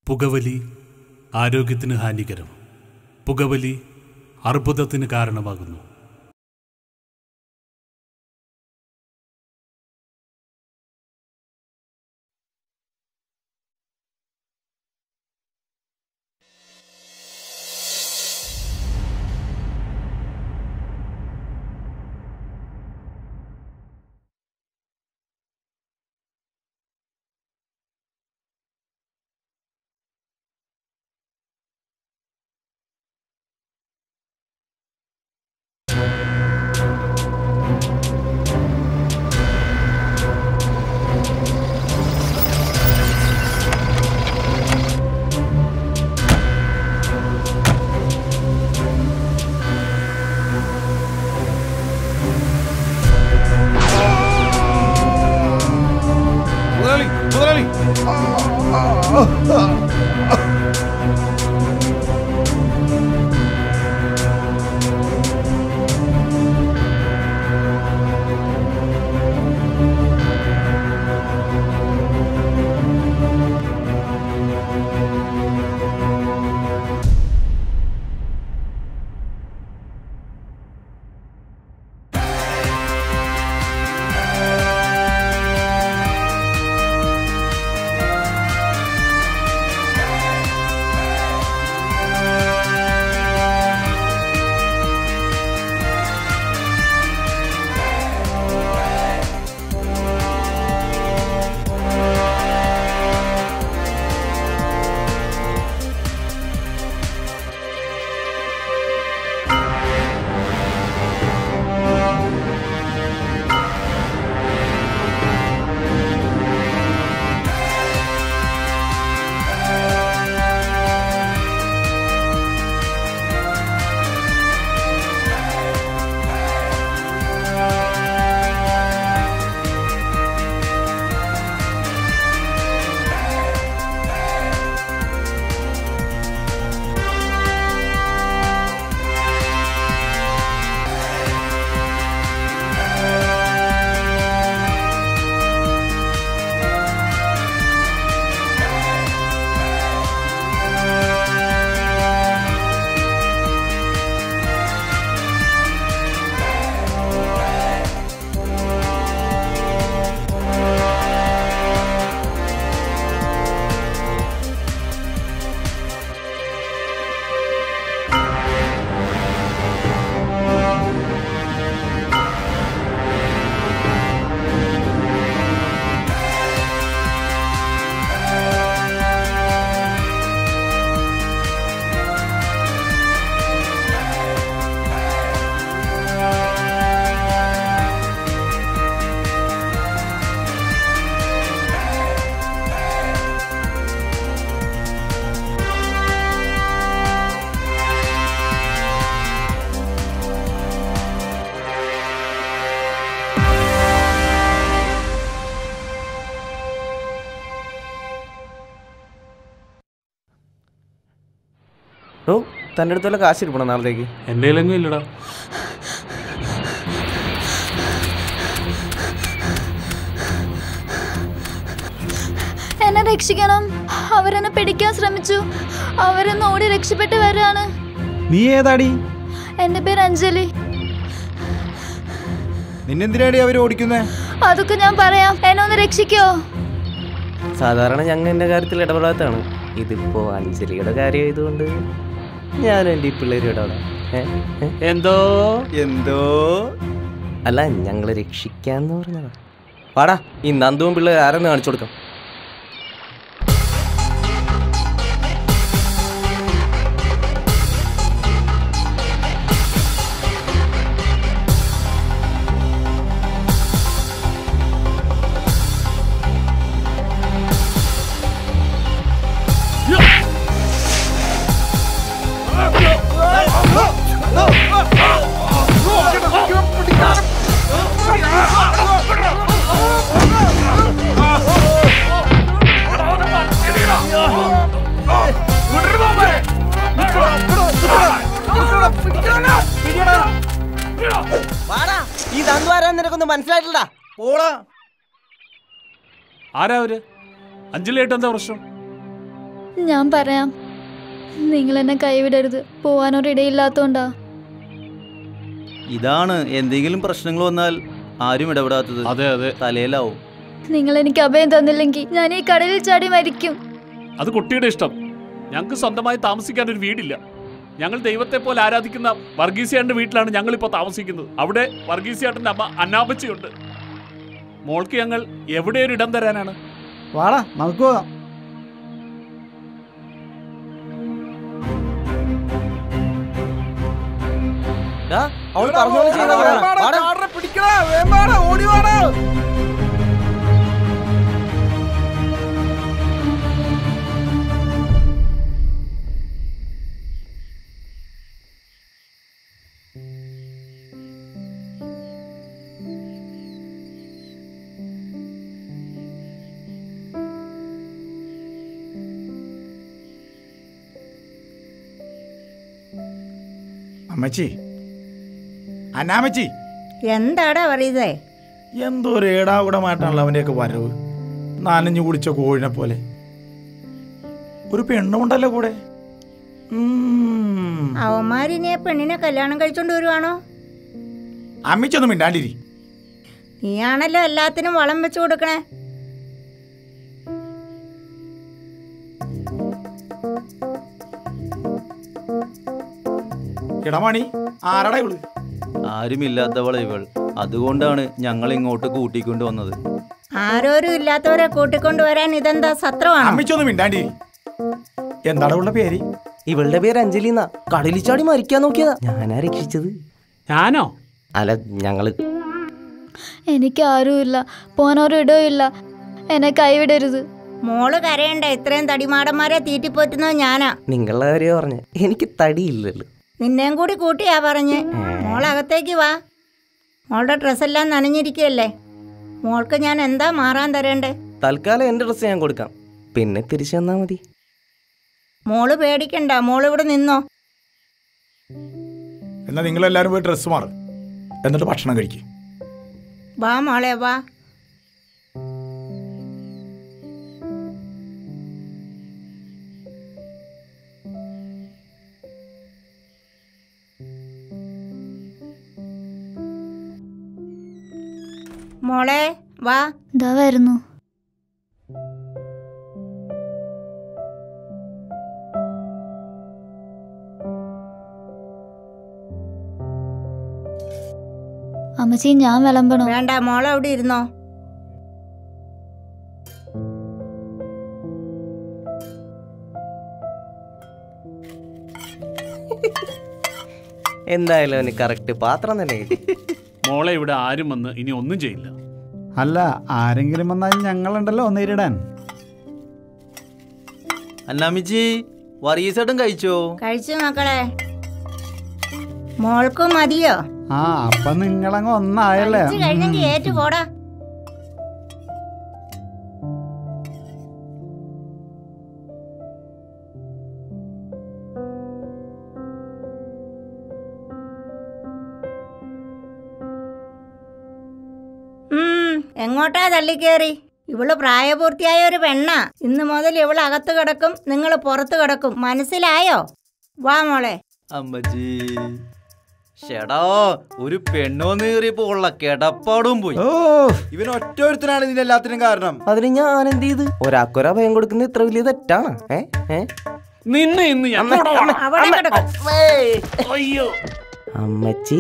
പുകവലി ആരോഗ്യത്തിന് ഹാനികരം പുകവലി അർബുദത്തിന് കാരണമാകുന്നു മുതലാളി മുതലാളി ഓ തൻ്റെ അടുത്ത് വല്ല കാശ് ഇരിപ്പണം നാളത്തേക്ക് എൻ്റെ കയ്യിലെങ്ങും ഇല്ലടാ എന്നെ രക്ഷിക്കണം അവരെന്നെ പിടിക്കാൻ ശ്രമിച്ചു അവരെന്ന് ഓടി രക്ഷപ്പെട്ട് വരാണ് നീ ഏതാടി എന്റെ പേര് അഞ്ജലി നിന്നെന്തിനാടി അവർ ഓടിക്കുന്നേ അതൊക്കെ ഞാൻ പറയാം എന്നെ ഒന്ന് രക്ഷിക്കോ സാധാരണ ഞങ്ങൾ എൻ്റെ കാര്യത്തിൽ ഇടപെടാത്തതാണ് ഇതിപ്പോൾ അഞ്ജലിയുടെ കാര്യമായതുകൊണ്ട് ഞാനും എൻ്റെ ഈ പിള്ളേരും ഇടപെടാം ഏ? ഏ? എന്തോ എന്തോ അല്ല ഞങ്ങൾ രക്ഷിക്കാന്ന് പറഞ്ഞതാ പാടാ ഈ നന്ദുവും പിള്ളേർ ആരെന്ന് കാണിച്ചു കൊടുക്കാം വാടാ ഈ നന്ദു ആരാന്ന് നിനക്കൊന്നും മനസ്സിലായിട്ടില്ലടാ പോടാ ആരാ അവര് അഞ്ജലിയായിട്ട് എന്താ പ്രശ്നം ഞാൻ പറയാം നിങ്ങൾ എന്നെ കൈവിടരുത് പോവാനൊരിടയില്ലാത്തോണ്ടാ ഇതാണ് എന്തെങ്കിലും പ്രശ്നങ്ങൾ വന്നാൽ ആരും ഇടപെടാത്തത് അതെ അതെ തലയിലാവും നിങ്ങൾ എനിക്ക് അഭയം തന്നില്ലെങ്കിൽ ഞാൻ ഈ കടലിൽ ചാടി മരിക്കും അത് കുട്ടിയുടെ ഇഷ്ടം ഞങ്ങൾക്ക് സ്വന്തമായി താമസിക്കാൻ ഒരു വീടില്ല ഞങ്ങൾ ദൈവത്തെ പോലെ ആരാധിക്കുന്ന വർഗീസിയാന്റെ വീട്ടിലാണ് ഞങ്ങൾ ഇപ്പോൾ താമസിക്കുന്നത് അവിടെ വർഗീസിയാട്ടന്റെ അമ്മ അന്നാപ്പച്ചിയുണ്ട് മോൾക്ക് ഞങ്ങൾ എവിടെ ഒരു ഇടം തരാനാണ് വാടാ നമുക്ക് പോകാം ഡാ, അവൾ പറഞ്ഞ പോലെ ചെയ്താ മതി. വാടാ. അമ്മച്ചി അന്നാമ്മച്ചി എന്താടാ പറയുന്നേ എന്തോ ഒരു ഏടാകൂടമായിട്ടാണല്ലോ അവൻ്റെയൊക്കെ വരവ് നനഞ്ഞു കുടിച്ച കോഴിനെ പോലെ ഒരു പെണ്ണുമുണ്ടല്ലോ കൂടെ ഉം. അവന്മാരിനി ആ പെണ്ണിനെ കല്യാണം കഴിച്ചോണ്ട് വരുവാണോ അമ്മച്ചൊന്നും മിണ്ടാണ്ടിരി നീയാണല്ലോ എല്ലാത്തിനും വളം വെച്ച് കൊടുക്കണേ ഇടമണി ആരടാ ഇവള് ആരുമില്ലാത്തവളെ ഇവൾ അതുകൊണ്ടാണ് ഞങ്ങൾ ഇങ്ങോട്ട് കൂട്ടിക്കൊണ്ട് വന്നത് ആരോരും ഇല്ലാത്തവരെ കൂട്ടിക്കൊണ്ടുവരാൻ ഇതെന്താ സത്രമാണോ അമ്മച്ചൊന്നും മിണ്ടാണ്ടിരി എന്താണ് ഇവളുടെ പേര് ഇവളുടെ പേര് അഞ്ജലി എന്നാ കടലിൽ ചാടി മരിക്കാൻ നോക്കിയതാ ഞാനാ രക്ഷിച്ചത് ഞാനോ അല്ല ഞങ്ങള് എനിക്ക് ആരുമില്ല പോകാനൊരിടവും ഇല്ല എന്നെ കൈവിടരുത് മോള് കരയണ്ട ഇത്രയും തടിമാടന്മാരെ തീറ്റിപ്പോറ്റുന്നത് ഞാനാ നിങ്ങളുടെ കാര്യം പറഞ്ഞ എനിക്ക് തടിയില്ലല്ലോ നിന്നെയും കൂടി കൂട്ടിയാ പറഞ്ഞ് മോളകത്തേക്ക് വാ മോളുടെ ഡ്രസ്സെല്ലാം നനഞ്ഞിരിക്കുകയല്ലേ മോൾക്ക് ഞാൻ എന്താ മാറാൻ തരേണ്ടേ തൽക്കാലം എൻ്റെ ഡ്രസ്സ് ഞാൻ കൊടുക്കാം പിന്നെ തിരിച്ചു തന്നാ മതി മോള് പേടിക്കണ്ട മോള് ഇവിടെ നിന്നോ എന്നാ നിങ്ങളെല്ലാരും പോയി ഡ്രസ്സ് മാറും എന്നിട്ട് ഭക്ഷണം കഴിക്കും വാ മോളെ വാ മോളെ വാ ഇതാ വരുന്നു അമ്മച്ചി ഞാൻ വിളമ്പണോ വേണ്ട മോളെ അവിടെ ഇരുന്നോ എന്തായാലും അവന് കറക്റ്റ് പാത്രം തന്നെ കിട്ടി മോളെ ഇവിടെ ആരും വന്ന് ഇനി ഒന്നും ചെയ്യില്ല അല്ല ആരെങ്കിലും വന്നാൽ ഞങ്ങളുണ്ടല്ലോ നേരിടാൻ അന്നാമിച്ചി വർഗീസേട്ടൻ കഴിച്ചോ കഴിച്ചു മക്കളെ മോൾക്ക് മതിയോ ആ അപ്പൊ നിങ്ങളങ്ങ് ഒന്നായല്ലേ കഴിച്ചു കഴിഞ്ഞെങ്കിൽ ഏറ്റു പോടാ ഉം, എങ്ങോട്ടാ തള്ളിക്കേറി ഇവള് പ്രായപൂർത്തിയായ ഒരു പെണ്ണാ ഇന്ന് മുതൽ ഇവള് അകത്ത് കിടക്കും നിങ്ങൾ പുറത്ത് കിടക്കും മനസ്സിലായോ വാ മോളെ അമ്മച്ചി ഷെടാ ഒരു പെണ്ണോന്ന് കയറിയപ്പോ ഉള്ള കിടപ്പാടും പോയി ഓ ഇവൻ ഒറ്റ ഒരുത്തനാണ് ഇതിന്റെ എല്ലാത്തിനും കാരണം അതിന് ഞാൻ എന്ത് ചെയ്ത് ഒരാക്കൊരാ ഭയം കൊടുക്കുന്നത് ഇത്ര വലിയ തെറ്റാണ് ഏ ഏ നിന്നെ ഇന്ന് ഞാൻ അവിടെ കിടക്കും അയ്യോ അമ്മച്ചി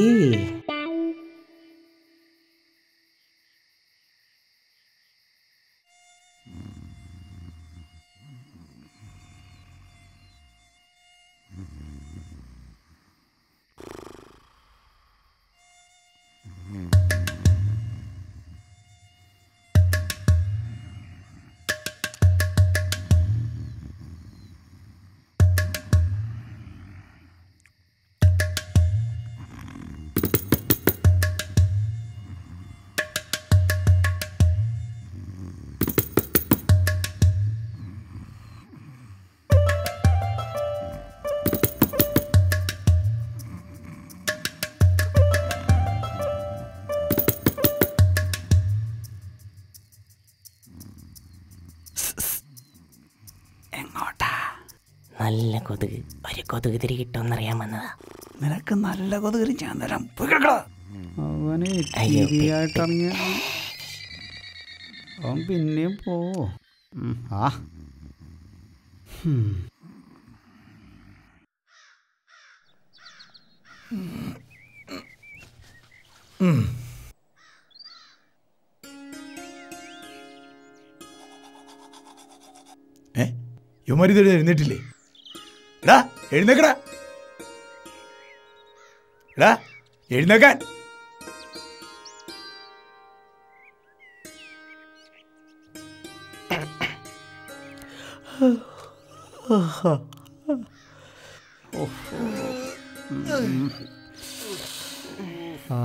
നല്ല കൊതുക് ഒരു കൊതുക് തിരി കിട്ടുമെന്നറിയാൻ വന്നതാ നിനക്ക് നല്ല കൊതുക് ഞാൻ തരാം പോയി കിടക്കടാ. അവന് അയ്യോ, ചിരിയായിട്ടിറങ്ങിയ അവൻ പിന്നെയും പോവോ ഉം, ആ ഉം. ഏ യുമാരി ഇത് എഴുന്നേറ്റില്ലേ എടാ എഴുന്നേക്കടാ എടാ എഴുന്നേക്കാൻ ആ.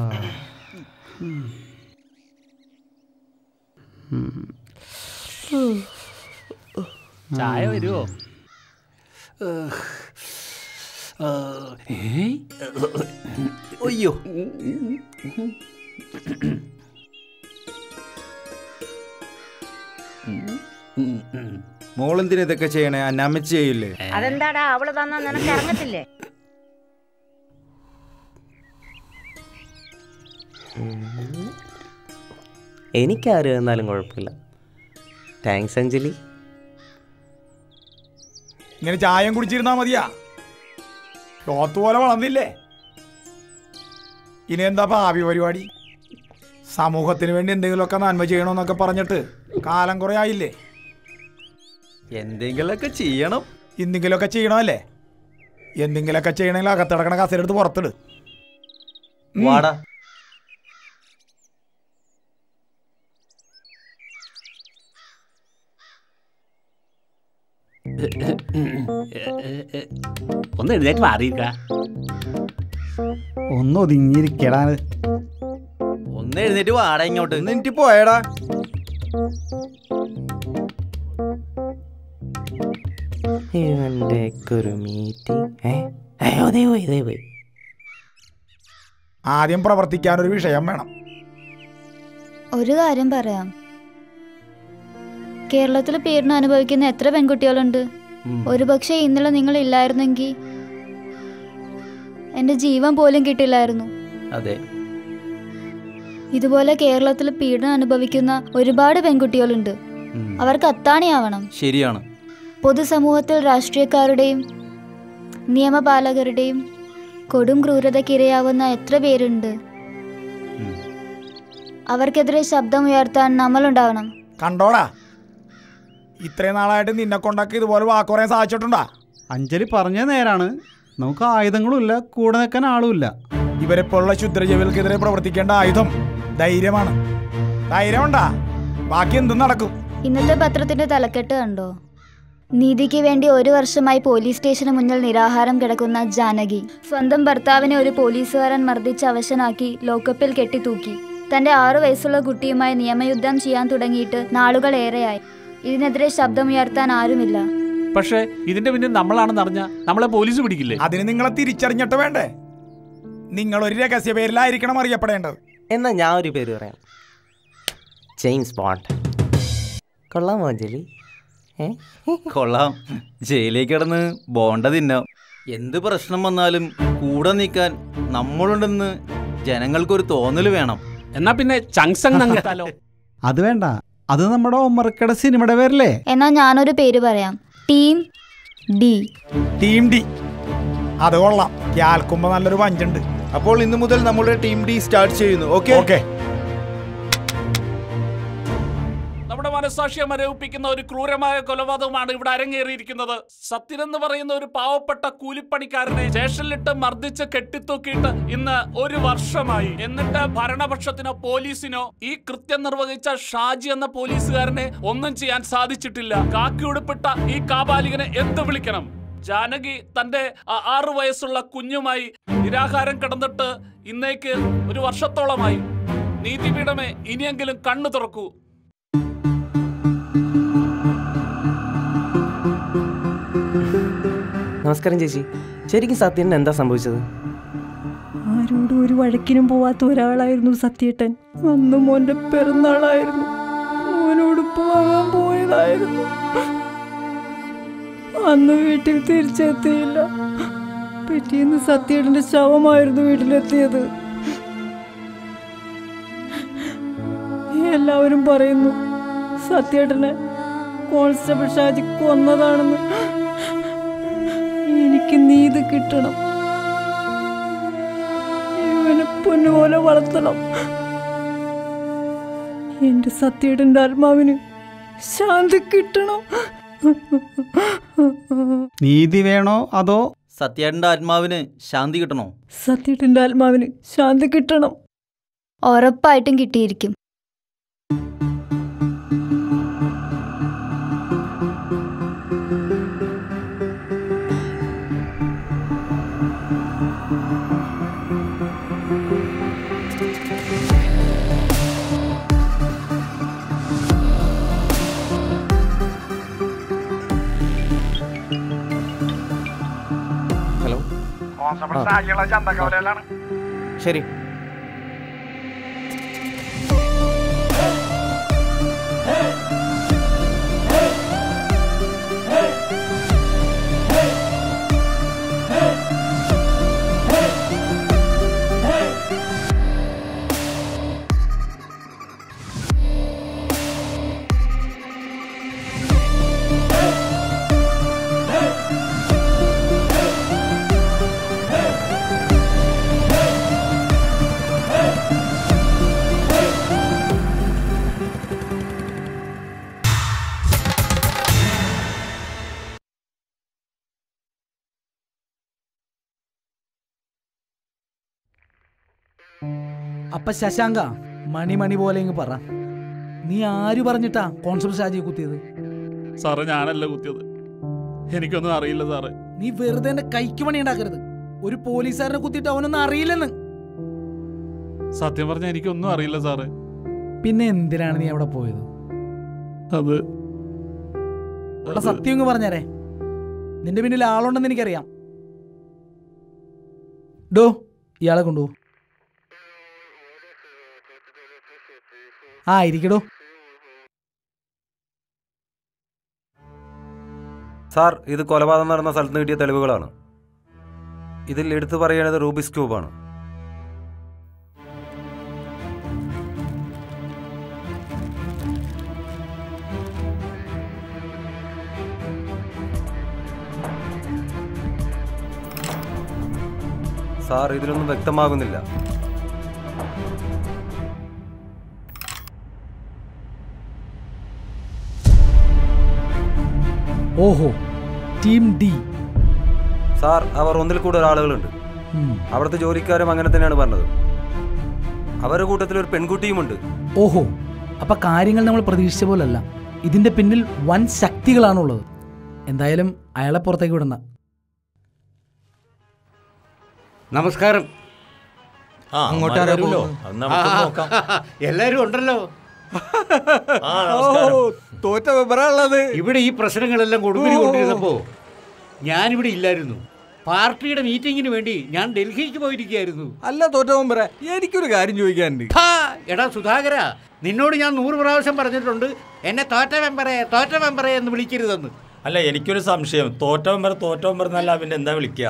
ചായ വരുമോ അയ്യോ മോളെന്തിനാ ഇതൊക്കെ ചെയ്യണേ അന്നാമ്മച്ച് ചെയ്യില്ലേ അതെന്താടാ അവള് തന്നാ നിനക്ക് ഇറങ്ങത്തില്ലേ എനിക്കാര് എന്നാലും കുഴപ്പമില്ല താങ്ക്സ് അഞ്ജലി ഇങ്ങനെ ചായം കുടിച്ചിരുന്നാ മതിയാ ലോത്ത് പോലെ വളർന്നില്ലേ ഇനി എന്താ ഭാവി പരിപാടി സമൂഹത്തിന് വേണ്ടി എന്തെങ്കിലുമൊക്കെ നന്മ ചെയ്യണമെന്നൊക്കെ പറഞ്ഞിട്ട് കാലം കുറേ ആയില്ലേ എന്തെങ്കിലുമൊക്കെ ചെയ്യണം എന്തെങ്കിലുമൊക്കെ ചെയ്യണമല്ലേ എന്തെങ്കിലുമൊക്കെ ചെയ്യണമെങ്കിൽ അകത്തടക്കണ കസരെടുത്ത് പുറത്തിട് ഉം. വാടാ ഒന്ന് എഴുന്നേറ്റ് മാറിയിരിക്ക ഒന്ന് ഒതുങ്ങിയിരിക്കടാ ഒന്ന് എഴുന്നേറ്റ് വാടാ ഇങ്ങോട്ട് ഒന്ന് എനിക്ക് പോയടാ ഇവൻ്റെ ഒരു മീറ്റിംഗ് ഏ അയ്യോ ദേ പോയി ദേ പോയി ആദ്യം പ്രവർത്തിക്കാനൊരു വിഷയം വേണം ഒരു കാര്യം പറയാം കേരളത്തിൽ പീഡനം അനുഭവിക്കുന്ന എത്ര പെൺകുട്ടികളുണ്ട് ഒരുപക്ഷെ ഇന്നലെ നിങ്ങൾ ഇല്ലായിരുന്നെങ്കിൽ എൻ്റെ ജീവൻ പോലും കിട്ടില്ലായിരുന്നു അതെ ഇതുപോലെ കേരളത്തിൽ പീഡനം അനുഭവിക്കുന്ന ഒരുപാട് പെൺകുട്ടികളുണ്ട് ഉം. അവർക്ക് അത്താണിയാവണം ശരിയാണ് പൊതുസമൂഹത്തിൽ രാഷ്ട്രീയക്കാരുടെയും നിയമപാലകരുടെയും കൊടും ക്രൂരതയ്ക്കിരയാവുന്ന എത്ര പേരുണ്ട് ഉം. അവർക്കെതിരെ ശബ്ദമുയർത്താൻ നമ്മളുണ്ടാവണം കണ്ടോടാ ഇത്രയും നാളായിട്ട് നിന്നെ കൊണ്ടൊക്കെ ഇതുപോലെ വാക്ക് പറയാൻ സാധിച്ചിട്ടുണ്ടാ അഞ്ജലി പറഞ്ഞ നേരാണ് നമുക്ക് ആയുധങ്ങളുമില്ല കൂടെ നിൽക്കാൻ ആളുമില്ല ഇവരെപ്പോലുള്ള ക്ഷുദ്രജീവികൾക്കെതിരെ പ്രവർത്തിക്കേണ്ട ആയുധം ധൈര്യമാണ് ധൈര്യമുണ്ടാ ബാക്കി എന്തും നടക്കും ഇന്നത്തെ പത്രത്തിന്റെ തലക്കെട്ട് കണ്ടോ നീതിക്ക് വേണ്ടി ഒരു വർഷമായി പോലീസ് സ്റ്റേഷന് മുന്നിൽ നിരാഹാരം കിടക്കുന്ന ജാനകി സ്വന്തം ഭർത്താവിനെ ഒരു പോലീസുകാരൻ മർദ്ദിച്ച് അവശനാക്കി ലോക്കപ്പിൽ കെട്ടിത്തൂക്കി തന്റെ ആറു വയസ്സുള്ള കുട്ടിയുമായി നിയമയുദ്ധം ചെയ്യാൻ തുടങ്ങിയിട്ട് നാളുകൾ ഏറെയായി ഇതിനെതിരെ ശബ്ദമുയർത്താൻ ആരുമില്ല പക്ഷേ ഇതിന്റെ പിന്നിൽ നമ്മളാണെന്ന് അറിഞ്ഞ നമ്മളെ പോലീസ് പിടിക്കില്ലേ അതിന് നിങ്ങളെ തിരിച്ചറിഞ്ഞിട്ട് വേണ്ടേ നിങ്ങൾ ഒരു രഹസ്യ പേരിലായിരിക്കണം അറിയപ്പെടേണ്ടത് എന്നാ ഞാൻ ഒരു പേര് പറയാം ജെയിംസ് ബോണ്ട് കൊള്ളാമോ അഞ്ജലി ഏ കൊള്ളാം ജയിലേക്ക് കിടന്ന് ബോണ്ട തിന്നാം എന്ത് പ്രശ്നം വന്നാലും കൂടെ നിൽക്കാൻ നമ്മളുണ്ടെന്ന് ജനങ്ങൾക്കൊരു തോന്നൽ വേണം എന്നാ പിന്നെ ചങ്സങ് നങ്ങിത്താലോ അത് വേണ്ട അത് നമ്മുടെ ഒമർക്കട സിനിമയുടെ പേരല്ലേ എന്നാൽ ഞാനൊരു പേര് പറയാം ടീം ഡി ടീം ഡി അത് കൊള്ളാം കേൾക്കുമ്പോ നല്ലൊരു പഞ്ചുണ്ട് അപ്പോൾ ഇന്നു മുതൽ നമ്മുടെ ടീം ഡി സ്റ്റാർട്ട് ചെയ്യുന്നു ഓക്കെ ഓക്കെ നമ്മുടെ മനസാക്ഷിയെ മരവിപ്പിക്കുന്ന ഒരു ക്രൂരമായ കൊലപാതകമാണ് ഇവിടെ അരങ്ങേറിയിരിക്കുന്നത് സത്യൻ എന്ന് പറയുന്ന ഒരു പാവപ്പെട്ട കൂലിപ്പണിക്കാരനെ സ്റ്റേഷനിലിട്ട് മർദ്ദിച്ച് കെട്ടിത്തൂക്കിയിട്ട് ഇന്ന് ഒരു വർഷമായി എന്നിട്ട് ഭരണപക്ഷത്തിനോ പോലീസിനോ ഈ കൃത്യം നിർവഹിച്ച ഷാജി എന്ന പോലീസുകാരനെ ഒന്നും ചെയ്യാൻ സാധിച്ചിട്ടില്ല കാക്കി ഉടുപ്പിട്ട ഈ കാബാലികനെ എന്ത് വിളിക്കണം ജാനകി തന്റെ ആ- ആറു വയസ്സുള്ള കുഞ്ഞുമായി നിരാഹാരം കിടന്നിട്ട് ഇന്നേക്ക് ഒരു വർഷത്തോളമായി നീതിപീഠമേ ഇനിയെങ്കിലും കണ്ണു തുറക്കൂ നമസ്കാരം ചേച്ചി ശരിക്കും സത്യന് എന്താ സംഭവിച്ചത് ആരോടും ഒരു വഴക്കിനും പോവാത്ത ഒരാളായിരുന്നു സത്യേട്ടൻ അന്ന് മോന്റെ പിറന്നാളായിരുന്നു മോനോട് പോകാൻ പോയതായിരുന്നു അന്ന് വീട്ടിൽ തിരിച്ചെത്തിയില്ല പിറ്റേന്ന് സത്യേട്ടന്റെ ശവമായിരുന്നു വീട്ടിലെത്തിയത് എല്ലാവരും പറയുന്നു സത്യേട്ടനെ കോൺസ്റ്റബിൾ ഷാജി കൊന്നതാണെന്ന് എനിക്ക് നീതി കിട്ടണം ഇവനെ പൊന്നുപോലെ വളർത്തണം എന്റെ സത്യേട്ടന്റെ ആത്മാവിന് ശാന്തി കിട്ടണം നീതി വേണോ അതോ സത്യേട്ടൻ്റെ ആത്മാവിന് ശാന്തി കിട്ടണോ സത്യേട്ടന്റെ ആത്മാവിന് ശാന്തി കിട്ടണം ഉറപ്പായിട്ടും കിട്ടിയിരിക്കും ഹലോ കോൺസ്റ്റബിൾ ആ. ഷാജിയുള്ള ചന്തക്കവലയിലാണ് ശരി അപ്പൊ ശശാങ്ക മണി മണി പോലെ ഇങ്ങ് പറ നീ ആര് പറഞ്ഞിട്ടാ കോൺസ്റ്റബിൾ ഷാജിയെ കുത്തിയത് സാറേ ഞാനല്ല കുത്തിയത് എനിക്കൊന്നും അറിയില്ല സാറേ നീ വെറുതെ എന്റെ കൈക്ക് പണി ഉണ്ടാക്കരുത് ഒരു പോലീസുകാരനെ കുത്തിയിട്ട് അവനൊന്നും അറിയില്ലെന്ന് സത്യം പറഞ്ഞാൽ എനിക്കൊന്നും അറിയില്ല സാറേ പിന്നെ എന്തിനാണ് നീ അവിടെ പോയത് അത് ഉള്ള സത്യം ഇങ്ങ് പറഞ്ഞേരെ നിന്റെ പിന്നിൽ ആളുണ്ടെന്ന് എനിക്കറിയാം ഡോ ഇയാളെ കൊണ്ടുപോ ആ ഇരിക്കടോ സാർ ഇത് കൊലപാതകം നടന്ന സ്ഥലത്ത് നിന്ന് കിട്ടിയ തെളിവുകളാണ് ഇതിൽ എടുത്തു പറയുന്നത് റൂബിസ് ക്യൂബാണ് സാർ ഇതിലൊന്നും വ്യക്തമാകുന്നില്ല ഓഹോ ടീം ഡി സാർ അവർ ഒന്നിൽ കൂടുതൽ ആളുകളുണ്ട് അവിടുത്തെ ജോലിക്കാരും അങ്ങനെ തന്നെയാണ് പറഞ്ഞത് അവരുടെ കൂട്ടത്തിൽ ഒരു പെൺകുട്ടിയുമുണ്ട് ഓഹോ അപ്പൊ കാര്യങ്ങൾ നമ്മൾ പ്രതീക്ഷിച്ച പോലല്ല ഇതിന്റെ പിന്നിൽ വൻ ശക്തികളാണുള്ളത് എന്തായാലും അയാളെ പുറത്തേക്ക് വിടണ്ട നമസ്കാരം അങ്ങോട്ടാരാ പോകുന്നത്? അത് നമുക്ക് നോക്കാം. എല്ലാരും ഉണ്ടല്ലോ തോറ്റ മെമ്പറാണുള്ളത് ഇവിടെ ഈ പ്രശ്നങ്ങളെല്ലാം കൊടുമ്പിരി കൊണ്ടിരുന്നപ്പോ ഞാനിവിടെ ഇല്ലായിരുന്നു പാർട്ടിയുടെ മീറ്റിംഗിന് വേണ്ടി ഞാൻ ഡൽഹിക്ക് പോയിരിക്കുകയായിരുന്നു അല്ല തോറ്റ മെമ്പറെ എനിക്കൊരു കാര്യം ചോദിക്കാനുണ്ട് ഹാ, എടാ സുധാകര നിന്നോട് ഞാൻ നൂറ് പ്രാവശ്യം പറഞ്ഞിട്ടുണ്ട് എന്നെ തോറ്റ മെമ്പറെ തോറ്റ മെമ്പറെ എന്ന് വിളിക്കരുതെന്ന് അല്ല എനിക്കൊരു സംശയം തോറ്റ മെമ്പർ തോറ്റ മെമ്പർ എന്നല്ല പിന്നെ എന്താ വിളിക്കുക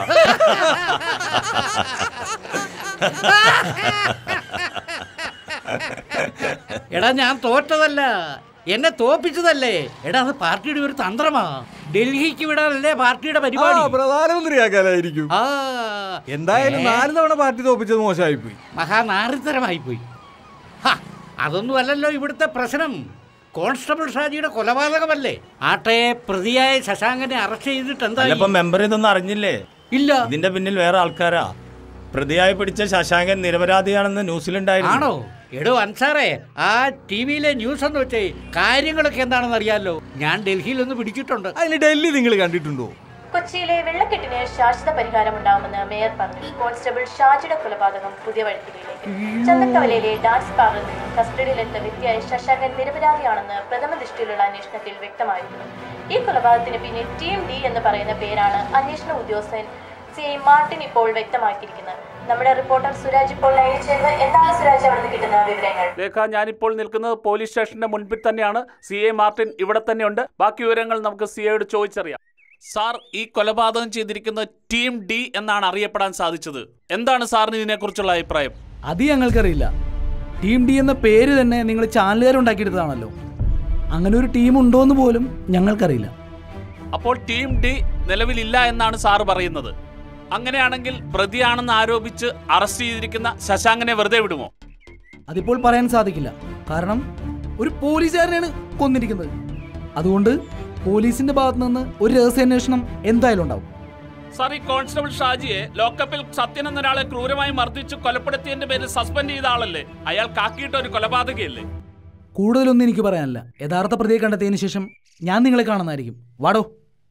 എടാ ഞാൻ തോറ്റതല്ല എന്നെ തോപ്പിച്ചതല്ലേ എടാ അത് പാർട്ടിയുടെ ഒരു തന്ത്രമാ ഡൽഹിക്ക് വിടാനല്ലേ പാർട്ടിയുടെ പരിപാടി ആ, പ്രധാനമന്ത്രിയാക്കാനായിരിക്കും ആ എന്തായാലും ഏ? നാല് തവണ പാർട്ടി തോപ്പിച്ചത് മോശമായി പോയി മഹാനാരിത്തരമായി പോയി ഹ, അതൊന്നും അല്ലല്ലോ ഇവിടുത്തെ പ്രശ്നം കോൺസ്റ്റബിൾ ഷാജിയുടെ കൊലപാതകമല്ലേ ആട്ടെ പ്രതിയായ ശശാങ്കനെ അറസ്റ്റ് ചെയ്തിട്ട് എന്താ അല്ലപ്പം മെമ്പർ ഇതൊന്നും അറിഞ്ഞില്ലേ ഇല്ല ഇതിന്റെ പിന്നിൽ വേറെ ആൾക്കാരാ പ്രതിയായി പിടിച്ച ശശാങ്കൻ നിരപരാധിയാണെന്ന് ന്യൂസിലുണ്ടായിരുന്നു ആണോ എടോ അൻസാറേ ആ ടി വിയിലെ ന്യൂസ് ഒന്ന് വെച്ചേ കാര്യങ്ങളൊക്കെ എന്താണെന്ന് അറിയാലോ ഞാൻ ഡൽഹിയിൽ ഒന്ന് പിടിച്ചിട്ടുണ്ട് അതിന് ഡൽഹി നിങ്ങൾ കണ്ടിട്ടുണ്ടോ കൊച്ചിയിലെ വെള്ളക്കെട്ടിന് ശാശ്വത പരിഹാരമുണ്ടാവുമെന്ന് മേയർ പറഞ്ഞു കോൺസ്റ്റബിൾ ഷാജിയുടെ കൊലപാതകം പുതിയ വഴിത്തിരിയിലേക്ക് ചന്തക്കവലയിലെ ഡാൻസ് ബാറിൽ നിന്നും കസ്റ്റഡിയിലെടുത്ത വ്യക്തിയായ ശശാങ്കൻ നിരപരാധിയാണെന്ന് പ്രഥമ ദൃഷ്ടിയിലുള്ള അന്വേഷണത്തിൽ വ്യക്തമായിരുന്നു ഈ കൊലപാതകത്തിന് പിന്നിൽ ടീം ഡി എന്ന് പറയുന്ന പേരാണ് അന്വേഷണ ഉദ്യോഗസ്ഥൻ സി ഐ മാർട്ടിൻ ഇപ്പോൾ വ്യക്തമാക്കിയിരിക്കുന്നത് നമ്മുടെ റിപ്പോർട്ടർ സുരാജ് ഇപ്പോൾ ലൈനിൽ ചേർന്ന് എന്താണ് സുരാജ് അവിടെ നിന്ന് കിട്ടുന്ന വിവരങ്ങൾ രേഖ ഞാനിപ്പോൾ നിൽക്കുന്നത് പോലീസ് സ്റ്റേഷന്റെ മുൻപിൽ തന്നെയാണ് സി എ മാർട്ടിൻ ഇവിടെ തന്നെയുണ്ട് ബാക്കി വിവരങ്ങൾ നമുക്ക് സി എയോട് ചോദിച്ചറിയാം സാർ ഈ കൊലപാതകം ചെയ്തിരിക്കുന്ന ടീം ഡി എന്നാണ് അറിയപ്പെടാൻ സാധിച്ചത് എന്താണ് സാറിന് ഇതിനെക്കുറിച്ചുള്ള അഭിപ്രായം അത് ഞങ്ങൾക്കറിയില്ല ടീം ഡി എന്ന പേര് തന്നെ നിങ്ങൾ ചാനലുകാരുണ്ടാക്കിയെടുത്തതാണല്ലോ അങ്ങനെ ഒരു ടീം ഉണ്ടോയെന്ന് പോലും ഞങ്ങൾക്കറിയില്ല അപ്പോൾ ടീം ഡി നിലവിലില്ല എന്നാണ് സാറ് പറയുന്നത് അങ്ങനെയാണെങ്കിൽ പ്രതിയാണെന്ന് ആരോപിച്ച് അറസ്റ്റ് ചെയ്തിരിക്കുന്ന ശശാങ്കനെ വെറുതെ വിടുമോ അതിപ്പോൾ പറയാൻ സാധിക്കില്ല കാരണം ഒരു പോലീസുകാരനെയാണ് കൊന്നിരിക്കുന്നത് അതുകൊണ്ട് പോലീസിന്റെ ഭാഗത്തു നിന്ന് ഒരു രഹസ്യാന്വേഷണം എന്തായാലും ഉണ്ടാവും സാർ ഈ കോൺസ്റ്റബിൾ ഷാജിയെ ലോക്കപ്പിൽ സത്യൻ എന്നൊരാളെ ക്രൂരമായി മർദ്ദിച്ച് കൊലപ്പെടുത്തിയതിന്റെ പേരിൽ സസ്പെൻഡ് ചെയ്ത ആളല്ലേ അയാൾ കാക്കിയിട്ട ഒരു കൊലപാതകയല്ലേ കൂടുതലൊന്നും എനിക്ക് പറയാനില്ല യഥാർത്ഥ പ്രതിയെ കണ്ടെത്തിയതിനു ശേഷം ഞാൻ നിങ്ങളെ കാണുന്നതായിരിക്കും വാടോ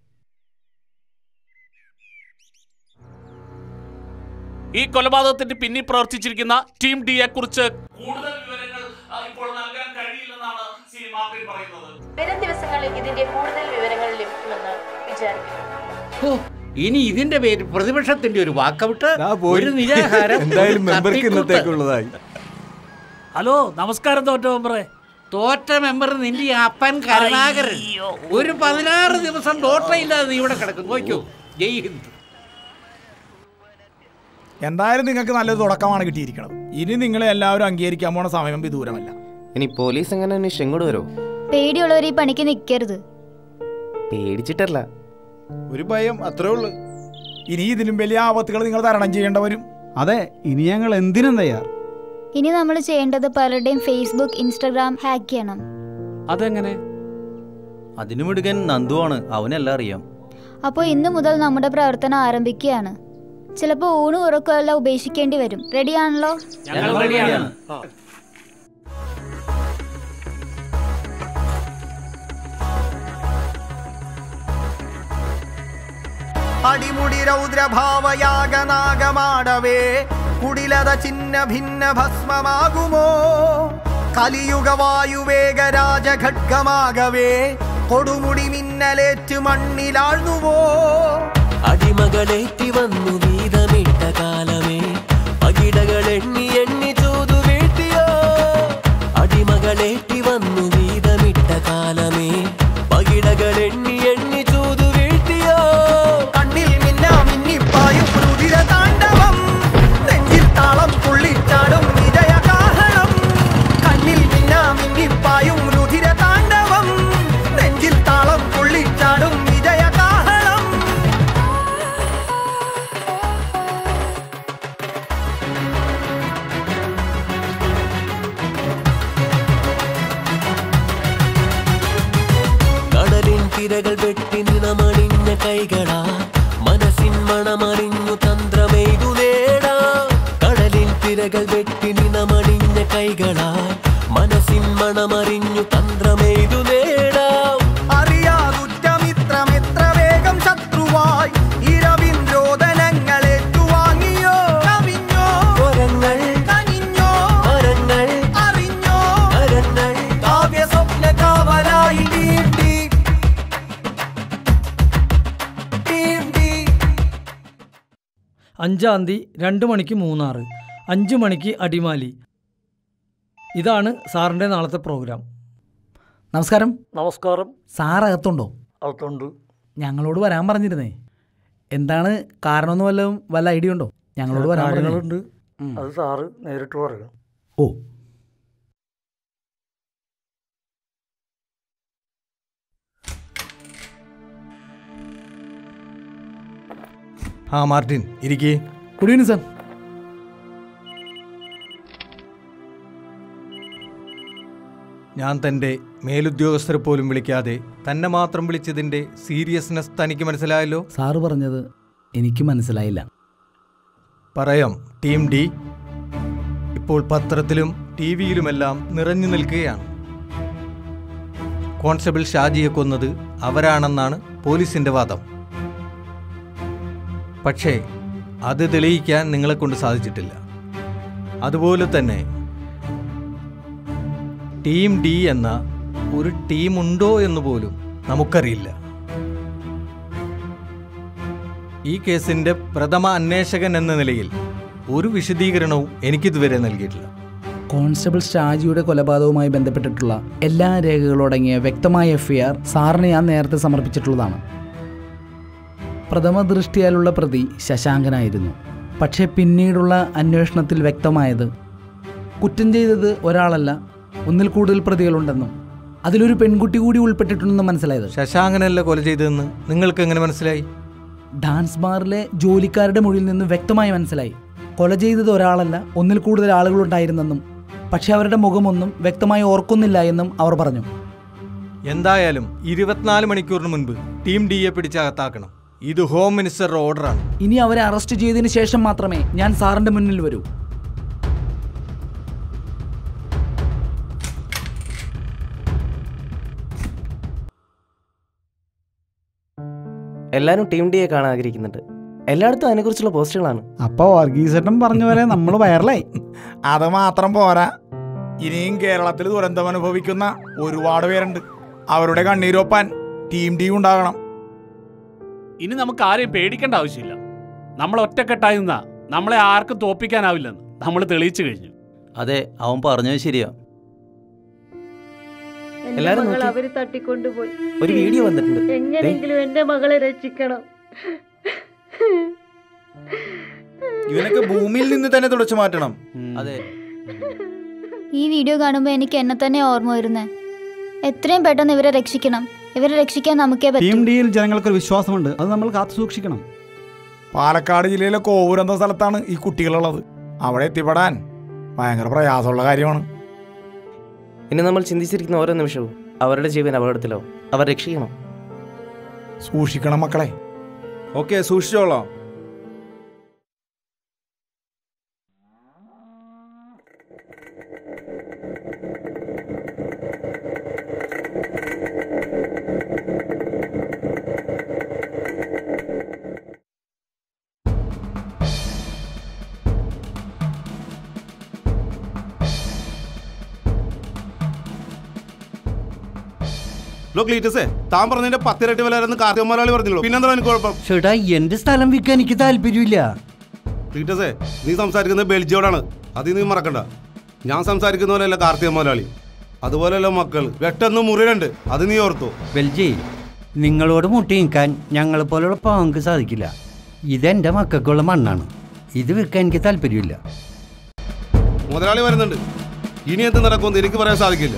ഈ കൊലപാതകത്തിന്റെ പിന്നിൽ പ്രവർത്തിച്ചിരിക്കുന്ന ടീം ഡിയെ കുറിച്ച് കൂടുതൽ വിവരങ്ങൾ ആ, ഇപ്പോൾ നൽകാൻ കഴിയില്ലെന്നാണ് സി മാർട്ടിൻ പറയുന്നത് വരും ദിവസങ്ങളിൽ ഇതിന്റെ കൂടുതൽ വിവരങ്ങൾ ലഭിക്കുമെന്ന് വിചാരിക്കുന്നു ഓ ഇനി ഇതിന്റെ പേര് പ്രതിപക്ഷത്തിന്റെ ഒരു വാക്കൗട്ട് പോയി. ഒരു നിരാഹാരം എന്തായാലും ഒരു മെമ്പർക്ക് കത്തിക്കുത്ത്. ഇന്നത്തേക്കുള്ളതായി ഹലോ നമസ്കാരം തോറ്റ മെമ്പറെ തോറ്റ മെമ്പർ നിന്റെ ഈ അപ്പൻ കരുണാകരൻ ഒരു പതിനാറ് ദിവസം ഡോട്ടയില്ലാതെ നീ ഇവിടെ കിടക്കും നോക്കൂ ജയ് ഹിന്ദ് എന്തായാലും നിങ്ങൾക്ക് നല്ലൊരു തുടക്കമാണ് കിട്ടിയിരിക്കുന്നത് ഇനി നിങ്ങളെ എല്ലാവരും അംഗീകരിക്കാൻ പോണ സമയം വിദൂരമല്ല ഇനി പോലീസ് എങ്ങനെ അന്വേഷിച്ച് എങ്ങോട്ട് വരുമോ പേടിയുള്ളവർ ഈ പണിക്ക് നിൽക്കരുത് പേടിച്ചിട്ടല്ല ഒരു ഭയം അത്രേ ഉള്ളൂ ഇനി ഇതിലും വലിയ ആപത്തുകൾ നിങ്ങൾ തരണം ചെയ്യേണ്ട വരും അതെ ഇനി ഞങ്ങൾ എന്തിനും തയ്യാർ ഇനി നമ്മൾ ചെയ്യേണ്ടത് പലരുടെയും ഫേസ്ബുക്ക് ഇൻസ്റ്റാഗ്രാം ഹാക്ക് ചെയ്യണം അതെങ്ങനെ അതിനു മിടുക്കൻ നന്ദുവാണ് അവനെല്ലാം അറിയാം അപ്പോൾ ഇന്നു മുതൽ നമ്മുടെ പ്രവർത്തനം ആരംഭിക്കുകയാണ് ചിലപ്പോൾ ഊണും ഉറക്കമെല്ലാം ഉപേക്ഷിക്കേണ്ടി വരും റെഡിയാണല്ലോ ഞങ്ങൾ റെഡിയാണ് അടിമുടി രൗദ്രഭാവയാഗനാഗമാടവേ കുടിലത ചിന്ന ഭിന്ന ഭസ്മമാകുമോ കലിയുഗ വായുവേഗ രാജഖഡ്ഗമാകവേ കൊടുമുടി മിന്നലേറ്റ് മണ്ണിലാഴ്ന്നുവോ അടിമകളേറ്റി വന്നു വീതമിട്ട കാലമേ പകിടകൾ എണ്ണി എണ്ണി ചൂതു വീട്ടിയോ അടിമകളേറ്റി വന്നു വീതമിട്ട കാലമേ പകിടകൾ എണ്ണി എണ്ണി ചൂതു വീട്ടിയോ കണ്ണിൽ മിന്നാ മിന്നിപ്പായും രുതിര താണ്ഡവം നെഞ്ചിൽ താളം തുള്ളിച്ചാടും വിജയകാഹളം കണ്ണിൽ മിന്നാ മിന്നിപ്പായും രുതിര താണ്ഡവം നെഞ്ചിൽ താളം തുള്ളിച്ചാടും വിജയകാഹളം കടലിൻ തിരകൾ വെട്ടി നിണമണിഞ്ഞ കൈകളാ മനസ്സിൻ മണമറിഞ്ഞു തന്ത്രമെയ്തു നേടാ കടലിൻ തിരകൾ വെട്ടി നിണമണിഞ്ഞ കൈകളാ മനസ്സിൻ മണമറിഞ്ഞു തന്ത്രമെയ്തു നേടാം അറിയാതുറ്റമിത്രമെത്ര വേഗം ശത്രുവായി ഇരവിൻ രോദനങ്ങളേറ്റുവാങ്ങിയോ കവിഞ്ഞോ സ്വരങ്ങൾ കനിഞ്ഞോ മരങ്ങൾ അറിഞ്ഞോ കരങ്ങൾ കാവ്യ സ്വപ്ന കാവലായി നീട്ടി നീട്ടി അഞ്ചാം തീയതി രണ്ട് മണിക്ക് മൂന്നാറ് അഞ്ച് മണിക്ക് അടിമാലി ഇതാണ് സാറിൻ്റെ നാളത്തെ പ്രോഗ്രാം നമസ്കാരം നമസ്കാരം സാർ അകത്തുണ്ടോ അകത്തുണ്ട് ഞങ്ങളോട് വരാൻ പറഞ്ഞിരുന്നേ എന്താണ് കാരണമെന്ന് വല്ലതും വല്ല ഐഡിയ ഉണ്ടോ ഞങ്ങളോട് വരാൻ പറഞ്ഞേ. കാര്യങ്ങളുണ്ട് ഉം. അത് സാറ് നേരിട്ട് പറയണം ഓ ആ മാർട്ടിൻ ഇരിക്കേ ഗുഡ് ഈവനിങ് സാർ ഞാൻ തൻ്റെ മേലുദ്യോഗസ്ഥരെ പോലും വിളിക്കാതെ തന്നെ മാത്രം വിളിച്ചതിൻ്റെ സീരിയസ്നെസ് തനിക്ക് മനസ്സിലായല്ലോ സാറ് പറഞ്ഞത് എനിക്ക് മനസ്സിലായില്ല പറയാം ടീം ഡി ഇപ്പോൾ പത്രത്തിലും ടി വിയിലുമെല്ലാം നിറഞ്ഞു നിൽക്കുകയാണ് കോൺസ്റ്റബിൾ ഷാജിയെ കൊന്നത് അവരാണെന്നാണ് പോലീസിന്റെ വാദം പക്ഷേ അത് തെളിയിക്കാൻ നിങ്ങളെ കൊണ്ട് സാധിച്ചിട്ടില്ല അതുപോലെ തന്നെ ടീം ഡി എന്ന ഒരു ടീമുണ്ടോ എന്ന് പോലും നമുക്കറിയില്ല ഈ കേസിന്റെ പ്രഥമ അന്വേഷകൻ എന്ന നിലയിൽ ഒരു വിശദീകരണവും എനിക്കിതുവരെ നൽകിയിട്ടില്ല കോൺസ്റ്റബിൾ ഷാജിയുടെ കൊലപാതകവുമായി ബന്ധപ്പെട്ടിട്ടുള്ള എല്ലാ രേഖകളോടങ്ങിയ വ്യക്തമായ എഫ് ഐ ആർ സാറിന് ഞാൻ നേരത്തെ സമർപ്പിച്ചിട്ടുള്ളതാണ് പ്രഥമ ദൃഷ്ടിയാലുള്ള പ്രതി ശശാങ്കനായിരുന്നു പക്ഷേ പിന്നീടുള്ള അന്വേഷണത്തിൽ വ്യക്തമായത് കുറ്റം ചെയ്തത് ഒരാളല്ല ഒന്നിൽ കൂടുതൽ പ്രതികളുണ്ടെന്നും അതിലൊരു പെൺകുട്ടി കൂടി ഉൾപ്പെട്ടിട്ടുണ്ടെന്ന് മനസ്സിലായത് ശശാങ്കനല്ല കൊല ചെയ്തതെന്ന് നിങ്ങൾക്ക് എങ്ങനെ മനസ്സിലായി ഡാൻസ് ബാറിലെ ജോലിക്കാരുടെ മൊഴിയിൽ നിന്ന് വ്യക്തമായി മനസ്സിലായി കൊല ചെയ്തത് ഒരാളല്ല ഒന്നിൽ കൂടുതൽ ആളുകളുണ്ടായിരുന്നെന്നും പക്ഷെ അവരുടെ മുഖമൊന്നും വ്യക്തമായി ഓർക്കുന്നില്ല എന്നും അവർ പറഞ്ഞു എന്തായാലും ഇരുപത്തിനാല് മണിക്കൂറിന് മുൻപ് ടീം ഡിയെ പിടിച്ചകത്താക്കണം ഇത് ഹോം മിനിസ്റ്ററുടെ ഓർഡറാണ് ഇനി അവരെ അറസ്റ്റ് ചെയ്തതിന് ശേഷം മാത്രമേ ഞാൻ സാറിന്റെ മുന്നിൽ വരൂ എല്ലാവരും ടീം ഡിയെ കാണാൻ ആഗ്രഹിക്കുന്നുണ്ട് എല്ലായിടത്തും അതിനെക്കുറിച്ചുള്ള പോസ്റ്റുകളാണ് അപ്പൊ വർഗീസേട്ടൻ പറഞ്ഞ പോലെ നമ്മൾ വൈറലായി അത് മാത്രം പോരാ ഇനിയും കേരളത്തിൽ ദുരന്തം അനുഭവിക്കുന്ന ഒരുപാട് പേരുണ്ട് അവരുടെ കണ്ണീരൊപ്പാൻ ടീം ഡി ഉണ്ടാകണം ഇനി നമുക്ക് ആരെയും പേടിക്കേണ്ട ആവശ്യമില്ല നമ്മൾ ഒറ്റക്കെട്ടായി നിന്നാ നമ്മളെ ആർക്കും തോപ്പിക്കാനാവില്ലെന്ന് നമ്മൾ തെളിയിച്ചു കഴിഞ്ഞു അതെ അവൻ പറഞ്ഞത് ശരിയാ എന്റെ എല്ലാരും മകൾ നോക്കി. അവര് തട്ടിക്കൊണ്ടുപോയി ഒരു വീഡിയോ വന്നിട്ടുണ്ട്. ദേ. എങ്ങനെയെങ്കിലും എന്റെ മകളെ രക്ഷിക്കണം ഇവനൊക്കെ ഭൂമിയിൽ നിന്ന് തന്നെ തുടച്ചു മാറ്റണം അതെ ഈ വീഡിയോ കാണുമ്പോൾ എനിക്ക് എന്നെ തന്നെ ഓർമ്മ വരുന്നേ എത്രയും പെട്ടെന്ന് ഇവരെ രക്ഷിക്കണം ഇവരെ രക്ഷിക്കാൻ നമുക്കേ ടീം പറ്റൂ ഡിയിൽ ജനങ്ങൾക്കൊരു വിശ്വാസമുണ്ട് അത് നമ്മൾ കാത്തു സൂക്ഷിക്കണം പാലക്കാട് ജില്ലയിലെ കോവൂർ എന്ന സ്ഥലത്താണ് ഈ കുട്ടികളുള്ളത് അവിടെ എത്തിപ്പെടാൻ ഭയങ്കര പ്രയാസമുള്ള കാര്യമാണ് ഇനി നമ്മൾ ചിന്തിച്ചിരിക്കുന്ന ഓരോ നിമിഷവും അവരുടെ ജീവൻ അപകടത്തിലോ അവർ രക്ഷിക്കണം സൂക്ഷിക്കണം മക്കളെ ഓക്കെ സൂക്ഷിച്ചോളാം ലോ ക്ലീറ്റസേ താൻ പറഞ്ഞതിന്റെ പത്തിരട്ടി വില ആയിരുന്നു കാർത്തിക മലയാളി പറഞ്ഞുള്ളൂ പിന്നെന്താ എനിക്ക് കുഴപ്പം ചേട്ടാ എന്റെ സ്ഥലം വിൽക്കാൻ എനിക്ക് താല്പര്യമില്ല ക്ലീറ്റസേ നീ സംസാരിക്കുന്നത് ബെൽജിയോടാണ് അത് നീ മറക്കണ്ട ഞാൻ സംസാരിക്കുന്ന പോലെയല്ല കാർത്തിക മലയാളി അതുപോലെയല്ല മക്കൾ വെട്ടെന്ന് മുറിയുണ്ട് അത് നീ ഓർത്തു ബെൽജി നിങ്ങളോട് മുട്ടി നിൽക്കാൻ ഞങ്ങളെ പോലുള്ള പാവങ്ങൾക്ക് സാധിക്കില്ല ഇതെന്റെ മക്കൾക്കുള്ള മണ്ണാണ് ഇത് വിൽക്കാൻ എനിക്ക് താല്പര്യമില്ല മുതലാളി വരുന്നുണ്ട് ഇനി എന്ത് നടക്കുമെന്ന് എനിക്ക് പറയാൻ സാധിക്കില്ല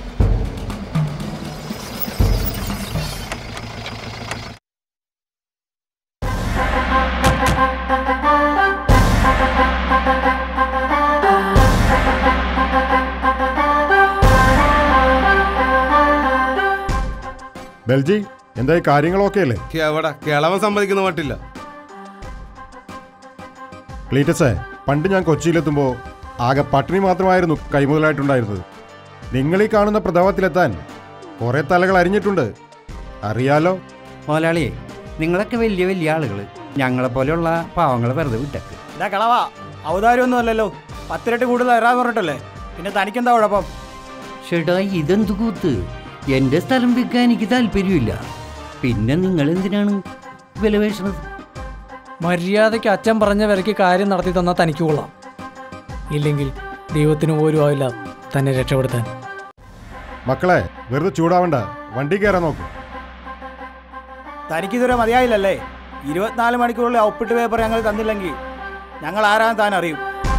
ബെൽജി എന്തായി കാര്യങ്ങളൊക്കെ അല്ലേ എവിടെ കിളവൻ സമ്മതിക്കുന്ന മട്ടില്ല ക്ലീറ്റസേ പണ്ട് ഞാൻ കൊച്ചിയിലെത്തുമ്പോൾ ആകെ പട്ടിണി മാത്രമായിരുന്നു കൈമുതലായിട്ടുണ്ടായിരുന്നത് നിങ്ങൾ ഈ കാണുന്ന പ്രതാപത്തിലെത്താൻ കുറെ തലകൾ അരിഞ്ഞിട്ടുണ്ട് അറിയാലോ മുതലാളിയെ നിങ്ങളൊക്കെ വലിയ വലിയ ആളുകൾ ഞങ്ങളെ പോലെയുള്ള പാവങ്ങളെ വെറുതെ വിട്ടേക്ക് ഇതാ കളവാ ഔദാര്യമൊന്നും അല്ലല്ലോ പത്തിരട്ടി കൂടുതൽ തരാന്ന് പറഞ്ഞിട്ടല്ലേ പിന്നെ തനിക്കെന്താ കുഴപ്പം ചേട്ടാ ഇതെന്ത് കൂത്ത് എന്റെ സ്ഥലം വിൽക്കാൻ എനിക്ക് താല്പര്യമില്ല പിന്നെ നിങ്ങൾ എന്തിനാണ് വില പേശണത് മര്യാദയ്ക്ക് അച്ഛൻ പറഞ്ഞ വിലയ്ക്ക് കാര്യം നടത്തി തന്നാൽ തനിക്ക് കൊള്ളാം ഇല്ലെങ്കിൽ ദൈവത്തിന് പോലും ആവില്ല തന്നെ രക്ഷപ്പെടുത്താൻ മക്കളെ വെറുതെ ചൂടാവണ്ട വണ്ടി കയറാൻ നോക്ക് തനിക്കിതുവരെ മതിയായില്ലല്ലേ ഇരുപത്തിനാല് മണിക്കൂറിൽ ഔപ്പിട്ട് പേപ്പർ ഞങ്ങൾ തന്നില്ലെങ്കിൽ ഞങ്ങൾ ആരാന്ന് താൻ അറിയും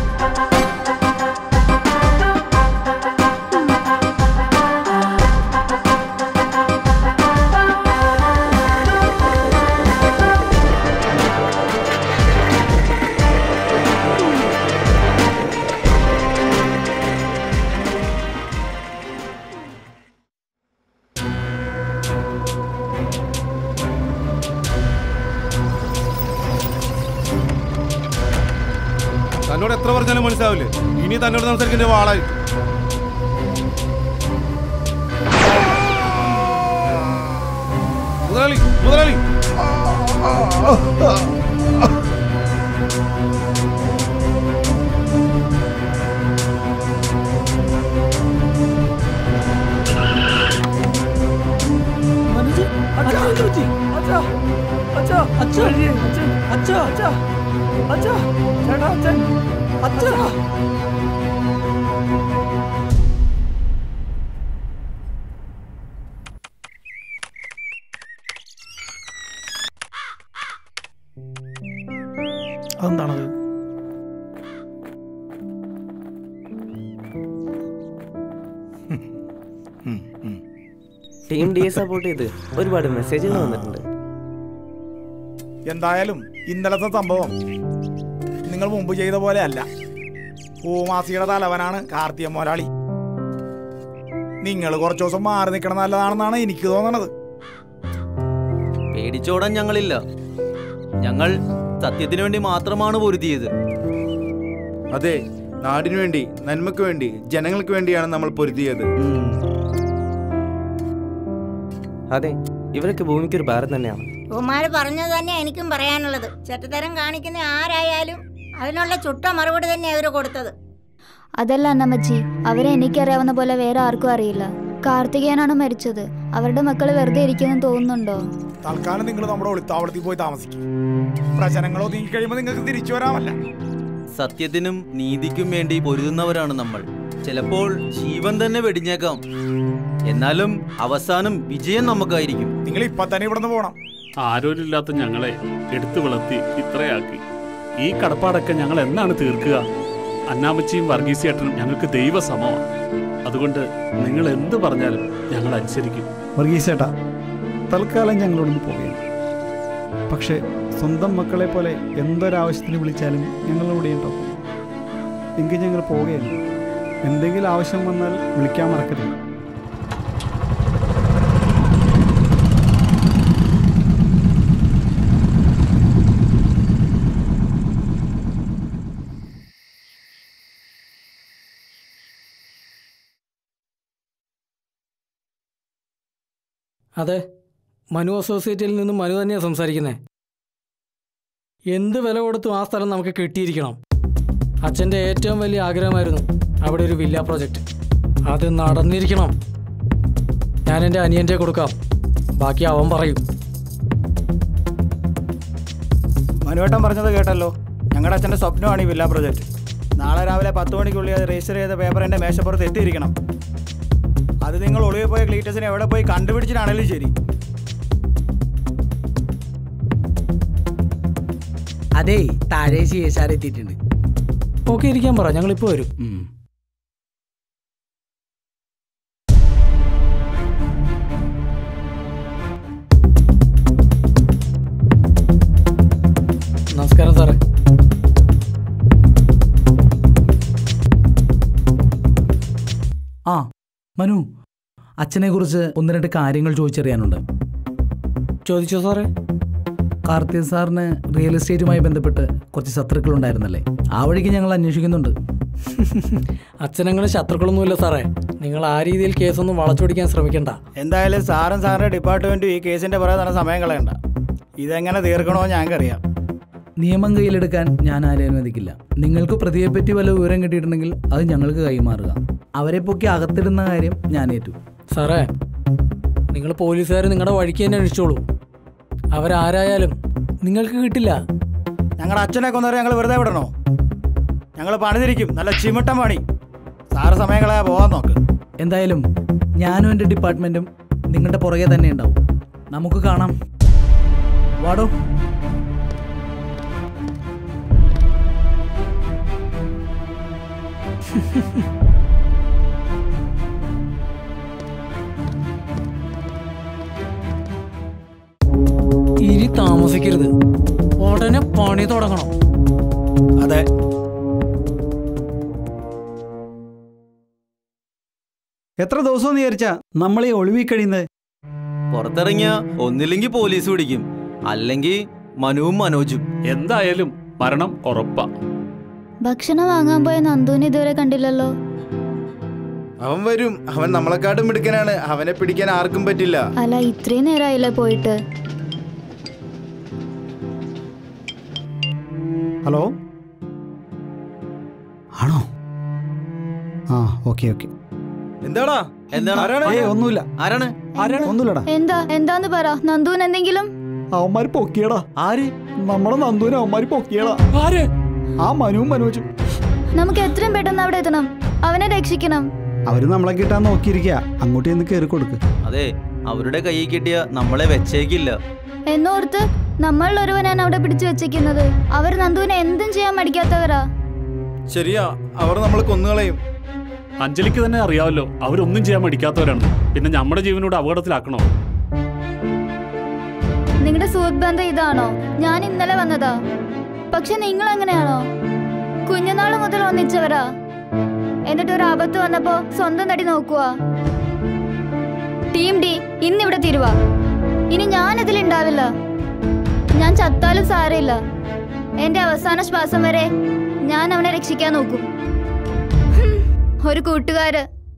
തന്നോട് എത്ര പറഞ്ഞാലും മനസ്സിലാവില്ലേ ഇനി തന്നോട് സംസാരിക്കേണ്ട വാളായി മുതലാളി മുതലാളി അതെന്താണത് ടീം ഡിയെ സപ്പോർട്ട് ചെയ്ത് ഒരുപാട് മെസ്സേജുകൾ വന്നിട്ടുണ്ട് എന്തായാലും ഇന്നലത്തെ സംഭവം നിങ്ങൾ മുമ്പ് ചെയ്ത പോലെ അല്ല ഭൂമാസിയുടെ തലവനാണ് കാർത്തിക മോലാളി നിങ്ങൾ കുറച്ചു ദിവസം മാറി നിൽക്കണം നല്ലതാണെന്നാണ് എനിക്ക് തോന്നണത് പേടിച്ചോടാൻ ഞങ്ങളില്ല ഞങ്ങൾ സത്യത്തിനു വേണ്ടി മാത്രമാണ് പൊരുതിയത് അതെ നാടിനു വേണ്ടി നന്മയ്ക്ക് വേണ്ടി ജനങ്ങൾക്ക് വേണ്ടിയാണ് നമ്മൾ പൊരുതിയത് അതെ ഇവരൊക്കെ ഭൂമിക്ക് ഒരു ഭാരം തന്നെയാണ് കുമാര് പറഞ്ഞത് തന്നെ എനിക്കും പറയാനുള്ളത് ചെറ്റത്തരം കാണിക്കുന്ന ആരായാലും അതിനുള്ള ചുട്ട മറുപടി തന്നെ അവർ കൊടുത്തത് അതല്ല അന്നമ്മച്ചി അവരെ എനിക്കറിയാവുന്ന പോലെ വേറെ ആർക്കും അറിയില്ല കാർത്തികേയനാണ് മരിച്ചത് അവരുടെ മക്കൾ വെറുതെ ഇരിക്കുമെന്ന് തോന്നുന്നുണ്ടോ തൽക്കാലം നിങ്ങൾ നമ്മുടെ ഒളിത്താവളത്തിൽ പോയി താമസിക്കും പ്രശ്നങ്ങൾ ഒതുങ്ങി കഴിയുമ്പോൾ നിങ്ങൾക്ക് തിരിച്ചു വരാമല്ല സത്യത്തിനും നീതിക്കും വേണ്ടി പൊരുതുന്നവരാണ് നമ്മൾ ചിലപ്പോൾ ജീവൻ തന്നെ വെടിഞ്ഞേക്കാം എന്നാലും അവസാനം വിജയം നമുക്കായിരിക്കും നിങ്ങൾ ഇപ്പൊ തന്നെ ഇവിടുന്ന് പോകണം ആരോരില്ലാത്ത ഞങ്ങളെ എടുത്തു വളർത്തി ഇത്രയാക്കി ഈ കടപ്പാടൊക്കെ ഞങ്ങൾ എന്നാണ് തീർക്കുക അന്നാമച്ചിയും വർഗീസിയേട്ടനും ഞങ്ങൾക്ക് ദൈവസമമാണ് അതുകൊണ്ട് നിങ്ങൾ എന്ത് പറഞ്ഞാലും ഞങ്ങൾ അനുസരിക്കും വർഗീസേട്ടാ തൽക്കാലം ഞങ്ങളോടൊന്ന് പോവുകയാണ് പക്ഷേ സ്വന്തം മക്കളെ പോലെ എന്തൊരാവശ്യത്തിന് വിളിച്ചാലും ഞങ്ങളിവിടെ ഉണ്ടാവും എങ്കിൽ ഞങ്ങൾ പോവുകയാണ് എന്തെങ്കിലും ആവശ്യം വന്നാൽ വിളിക്കാൻ മറക്കരുത് അതെ മനു അസോസിയേറ്റിൽ നിന്നും മനു തന്നെയാണ് സംസാരിക്കുന്നത് എന്ത് വില കൊടുത്തും ആ സ്ഥലം നമുക്ക് കിട്ടിയിരിക്കണം അച്ഛൻ്റെ ഏറ്റവും വലിയ ആഗ്രഹമായിരുന്നു അവിടെ ഒരു വില്ല പ്രോജക്റ്റ് അത് നടന്നിരിക്കണം ഞാൻ എൻ്റെ അനിയൻ്റെ കൊടുക്കാം ബാക്കി അവൻ പറയും മനുവേട്ടൻ പറഞ്ഞത് കേട്ടല്ലോ ഞങ്ങളുടെ അച്ഛൻ്റെ സ്വപ്നമാണ് ഈ വില്ല പ്രൊജക്റ്റ് നാളെ രാവിലെ പത്ത് മണിക്കുള്ളിൽ അത് രജിസ്റ്റർ ചെയ്ത പേപ്പർ എൻ്റെ മേശപ്പുറത്ത് എത്തിയിരിക്കണം അത് നിങ്ങൾ ഒളിവിൽ പോയ ക്ലീറ്റസിനെ എവിടെ പോയി കണ്ടുപിടിച്ചിട്ടാണെങ്കിലും ശരി അതേ താഴെ സി എസ് ആർ എത്തിയിട്ടുണ്ട് ഓക്കെ ഇരിക്കാൻ പറ ഞങ്ങളിപ്പോൾ വരും നമസ്കാരം സാറേ ആ മനു അച്ഛനെ കുറിച്ച് ഒന്ന് രണ്ട് കാര്യങ്ങൾ ചോദിച്ചറിയാനുണ്ട് ചോദിച്ചോ സാറേ കാർത്തിക സാറിന് റിയൽ എസ്റ്റേറ്റുമായി ബന്ധപ്പെട്ട് കുറച്ച് ശത്രുക്കൾ ഉണ്ടായിരുന്നല്ലേ ആ വഴിക്ക് ഞങ്ങൾ അന്വേഷിക്കുന്നുണ്ട് അച്ഛനങ്ങനെ ശത്രുക്കളൊന്നുമില്ല സാറേ നിങ്ങൾ ആ രീതിയിൽ കേസൊന്നും വളച്ചൊടിക്കാൻ ശ്രമിക്കണ്ട എന്തായാലും സാറും സാറിൻ്റെ ഡിപ്പാർട്ട്മെൻറ്റും ഈ കേസിൻ്റെ പുറകെ തന്നെ സമയം കളയണ്ട ഇതെങ്ങനെ തീർക്കണോ ഞങ്ങൾക്കറിയാം നിയമം കയ്യിലെടുക്കാൻ ഞാൻ ആരെയും അനുവദിക്കില്ല നിങ്ങൾക്ക് പ്രതിയെപ്പറ്റി വല്ല വിവരം കിട്ടിയിട്ടുണ്ടെങ്കിൽ അത് ഞങ്ങൾക്ക് കൈമാറുക അവരെ പൊക്കി അകത്തിടുന്ന കാര്യം ഞാൻ ഏറ്റു സാറേ നിങ്ങൾ പോലീസുകാർ നിങ്ങളുടെ വഴിക്ക് തന്നെ അന്വേഷിച്ചോളൂ അവരാരായാലും നിങ്ങൾക്ക് കിട്ടില്ല ഞങ്ങളുടെ അച്ഛനെ കൊന്നവരെ ഞങ്ങൾ വെറുതെ വിടണോ ഞങ്ങൾ പണിതിരിക്കും നല്ല ചിമിട്ടം പണി സാറ് സമയം കളയാ പോകാൻ നോക്ക് എന്തായാലും ഞാനും എൻ്റെ ഡിപ്പാർട്ട്മെൻറ്റും നിങ്ങളുടെ പുറകെ തന്നെ ഉണ്ടാവും നമുക്ക് കാണാം വാടോ ഇനി താമസിക്കരുത് ഉടനെ പണി തുടങ്ങണം അതെ എത്ര ദിവസം വിചാരിച്ചാ നമ്മളീ ഒളിവിൽ കഴിയുന്നത് പുറത്തിറങ്ങിയ ഒന്നില്ലെങ്കിൽ പോലീസ് പിടിക്കും അല്ലെങ്കിൽ മനുവും മനോജും എന്തായാലും മരണം ഉറപ്പാ ഭക്ഷണം വാങ്ങാൻ പോയ നന്ദുവിനെ ഇതുവരെ കണ്ടില്ലല്ലോ അവൻ വരും അവൻ നമ്മളെക്കാട്ടും മിടുക്കനാണ് അവനെ പിടിക്കാൻ ആർക്കും പറ്റില്ല അല്ല ഇത്രയും നേരമായില്ലേ പോയിട്ട് ഹലോ ആണോ ആ ഓക്കെ ഓക്കെ എന്താടാ എന്താണ് ഏയ് ഒന്നുമില്ല ആരാണ് ഒന്നുമില്ലടാ എന്താ എന്താന്ന് പറ നന്ദുവിന് എന്തെങ്കിലും അവന്മാര് പൊക്കിയടാ ആര് നമ്മളെ നന്ദുവിനെ അവന്മാര് പൊക്കിയടാ ആര് ആ മനുവും മനോജും നമുക്ക് എത്രയും പെട്ടെന്ന് അവിടെ എത്തണം അവനെ രക്ഷിക്കണം അവര് നമ്മളെ കിട്ടാൻ നോക്കിയിരിക്കുക അങ്ങോട്ട് ചെന്ന് കയറി കൊടുക്ക് അതെ അവരുടെ കയ്യിൽ കിട്ടിയ നമ്മളെ വെച്ചേക്കില്ല എന്നോർത്ത് നമ്മളിൽ ഒരുവനാണ് അവിടെ പിടിച്ചു വെച്ചിരിക്കുന്നത് അവർ നന്ദുവിനെ എന്തും ചെയ്യാൻ മടിക്കാത്തവരാ ശരിയാ അവർ നമ്മളെ കൊന്നുകളയും അഞ്ജലിക്ക് തന്നെ അറിയാമല്ലോ അവരൊന്നും ചെയ്യാൻ മടിക്കാത്തവരാണ് പിന്നെ നമ്മുടെ ജീവനോട് അപകടത്തിലാക്കണോ നിങ്ങളുടെ സുഹൃത്ത് ബന്ധം ഇതാണോ ഞാൻ ഇന്നലെ വന്നതാ പക്ഷെ നിങ്ങൾ എങ്ങനെയാണോ കുഞ്ഞുനാള് മുതൽ ഒന്നിച്ചവരാ എന്നിട്ട് ഒരു ആപത്ത് വന്നപ്പോ സ്വന്തം തടി നോക്കുക ടീം ഡി ഇന്നിവിടെ തീരുവാ ഇനി ഞാൻ ഇതിലുണ്ടാവില്ല ഞാൻ ചത്താലും സാരമില്ല എന്റെ അവസാന ശ്വാസം വരെ ഞാൻ അവനെ രക്ഷിക്കാൻ നോക്കും ഹും, ഒരു കൂട്ടുകാര്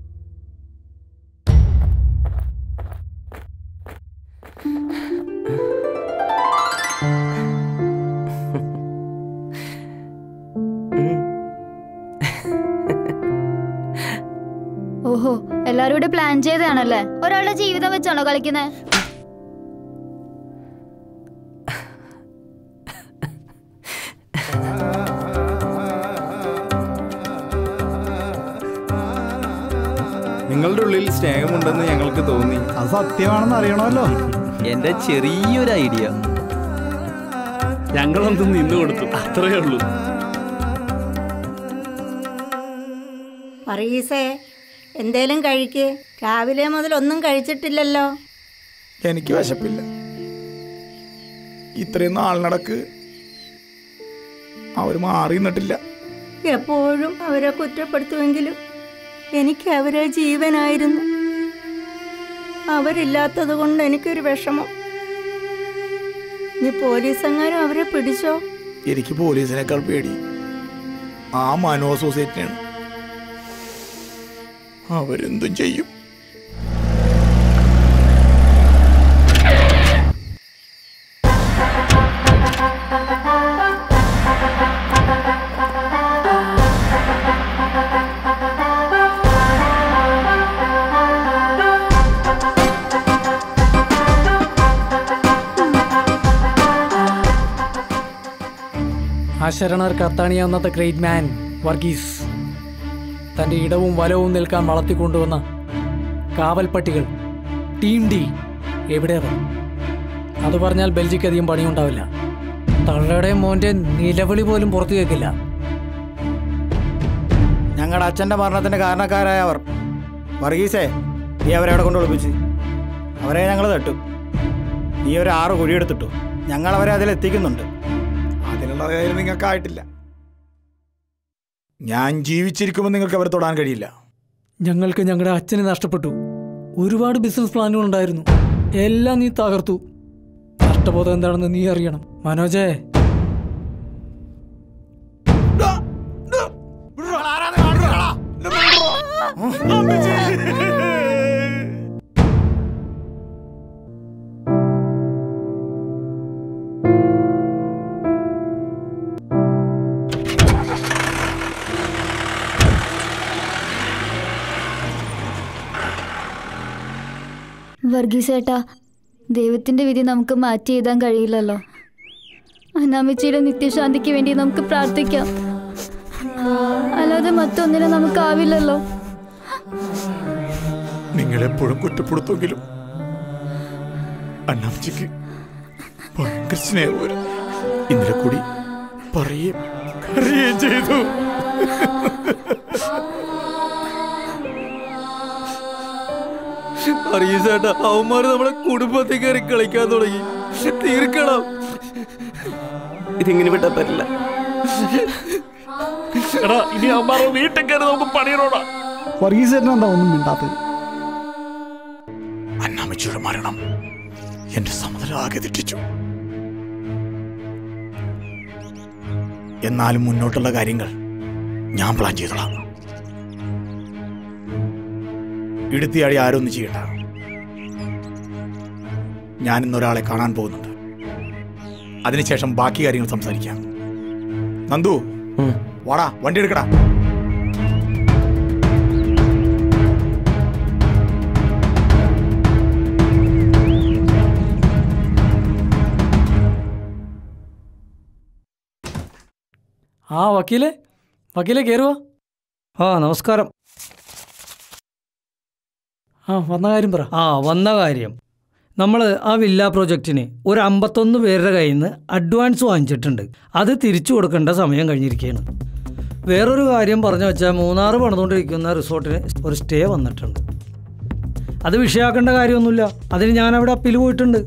ഓഹോ എല്ലാരും കൂടി പ്ലാൻ ചെയ്തതാണല്ലേ ഒരാളുടെ ജീവിതം വെച്ചാണോ കളിക്കുന്നത് നിങ്ങളുടെ ഉള്ളിൽ സ്നേഹമുണ്ടെന്ന് ഞങ്ങൾക്ക് തോന്നി അത് സത്യമാണെന്ന് അറിയണമല്ലോ എന്റെ ചെറിയൊരു ഐഡിയ ഞങ്ങളൊന്ന് നിന്ന് കൊടുത്തു അത്രയേ ഉള്ളൂ പറയീസേ എന്തേലും കഴിക്ക് രാവിലെ മുതൽ ഒന്നും കഴിച്ചിട്ടില്ലല്ലോ എനിക്ക് വിശപ്പില്ല ഇത്രയും നാളിനടക്ക് അവർ മാറി നിന്നിട്ടില്ല എപ്പോഴും അവരെ കുറ്റപ്പെടുത്തുമെങ്കിലും എനിക്ക് അവരെ ജീവനായിരുന്നു അവരില്ലാത്തത് കൊണ്ട് എനിക്കൊരു വിഷമം നീ പോലീസ് എങ്ങാനും അവരെ പിടിച്ചോ എനിക്ക് പോലീസിനേക്കാൾ പേടി ആ മനോ സൊസൈറ്റിയാണ് അവരെന്തും ചെയ്യും ആ ശരണർക്ക് അത്താണിയാവുന്നത് ഗ്രേറ്റ് മാൻ വർഗീസ് തൻ്റെ ഇടവും വലവും നിൽക്കാൻ വളർത്തിക്കൊണ്ടുവന്ന കാവൽപ്പട്ടികൾ ടീം ഡി എവിടെ അവർ അത് പറഞ്ഞാൽ ബെൽജിക്ക് അധികം പണിയുണ്ടാവില്ല തള്ളയുടെ മോൻ്റെ നിലവിളി പോലും പുറത്തു കേൾക്കില്ല ഞങ്ങളുടെ അച്ഛൻ്റെ മരണത്തിന് കാരണക്കാരായ അവർ വർഗീസേ നീ അവരെ അവിടെ കൊണ്ട് ഒളിപ്പിച്ച് അവരെ ഞങ്ങൾ തട്ടും നീ ഒരു ആറ് കുഴിയെടുത്തിട്ടു ഞങ്ങൾ അവരെ അതിലെത്തിക്കുന്നുണ്ട് അതിനുള്ള കാര്യം നിങ്ങൾക്കായിട്ടില്ല ഞാൻ ജീവിച്ചിരിക്കുമ്പോൾ നിങ്ങൾക്ക് അവരെ തൊടാൻ കഴിയില്ല ഞങ്ങൾക്ക് ഞങ്ങളുടെ അച്ഛനെ നഷ്ടപ്പെട്ടു ഒരുപാട് ബിസിനസ് പ്ലാനുകൾ ഉണ്ടായിരുന്നു എല്ലാം നീ തകർത്തു നഷ്ടബോധം എന്താണെന്ന് നീ അറിയണം മനോജേ വർഗീസേട്ടാ ദൈവത്തിന്റെ വിധി നമുക്ക് മാറ്റി എഴുതാൻ കഴിയില്ലല്ലോ അനാമിച്ചയുടെ നിത്യശാന്തിക്ക് വേണ്ടി നമുക്ക് പ്രാർത്ഥിക്കാം അല്ലാതെ മറ്റൊന്നിനും നമുക്കാവില്ലല്ലോ നിങ്ങളെപ്പോഴും കുറ്റപ്പെടുത്തുമെങ്കിലും അണ്ണാമ്മച്ചിക്ക് ഭയങ്കര സ്നേഹം ഇന്നലെ കൂടി പറയുകയും കരയുകയും ചെയ്തു അറിയച്ചേട്ടാ അവന്മാര് നമ്മളെ കുടുംബത്തിൽ കയറി കളിക്കാൻ തുടങ്ങി തീർക്കണം ഇതിങ്ങനെ വിട്ടാ പറ്റില്ല എടാ ഇനി അവന്മാരെ വീട്ടിൽ കയറി നമുക്ക് പണിയണോടാ വർഗീസേട്ടൻ എന്താ ഒന്നും മിണ്ടാത്തത് അന്നാമ്മച്ചിയുടെ മരണം എന്റെ സമുദ്രം ആകെ തെറ്റിച്ചു എന്നാലും മുന്നോട്ടുള്ള കാര്യങ്ങൾ ഞാൻ പ്ലാൻ ചെയ്തോളാം ഇടുത്തിയാടി ആരും ഒന്നും ചെയ്യണ്ട ഞാൻ ഇന്നൊരാളെ കാണാൻ പോകുന്നുണ്ട് അതിനുശേഷം ബാക്കി കാര്യങ്ങൾ സംസാരിക്കാം നന്ദു വാടാ വണ്ടി എടുക്കടാ ആ വക്കീലെ വക്കീലെ കയറുക ആ നമസ്കാരം ആ വന്ന കാര്യം പറ ആ വന്ന കാര്യം നമ്മൾ ആ വില്ല പ്രോജക്റ്റിന് ഒരു അമ്പത്തൊന്ന് പേരുടെ കയ്യിൽ നിന്ന് അഡ്വാൻസ് വാങ്ങിച്ചിട്ടുണ്ട് അത് തിരിച്ചു കൊടുക്കേണ്ട സമയം കഴിഞ്ഞിരിക്കുകയാണ് വേറൊരു കാര്യം പറഞ്ഞു വെച്ചാൽ മൂന്നാർ പണിതുകൊണ്ടിരിക്കുന്ന റിസോർട്ടിന് ഒരു സ്റ്റേ വന്നിട്ടുണ്ട് അത് വിഷയമാക്കേണ്ട കാര്യമൊന്നുമില്ല അതിന് ഞാൻ അവിടെ അപ്പീൽ പോയിട്ടുണ്ട്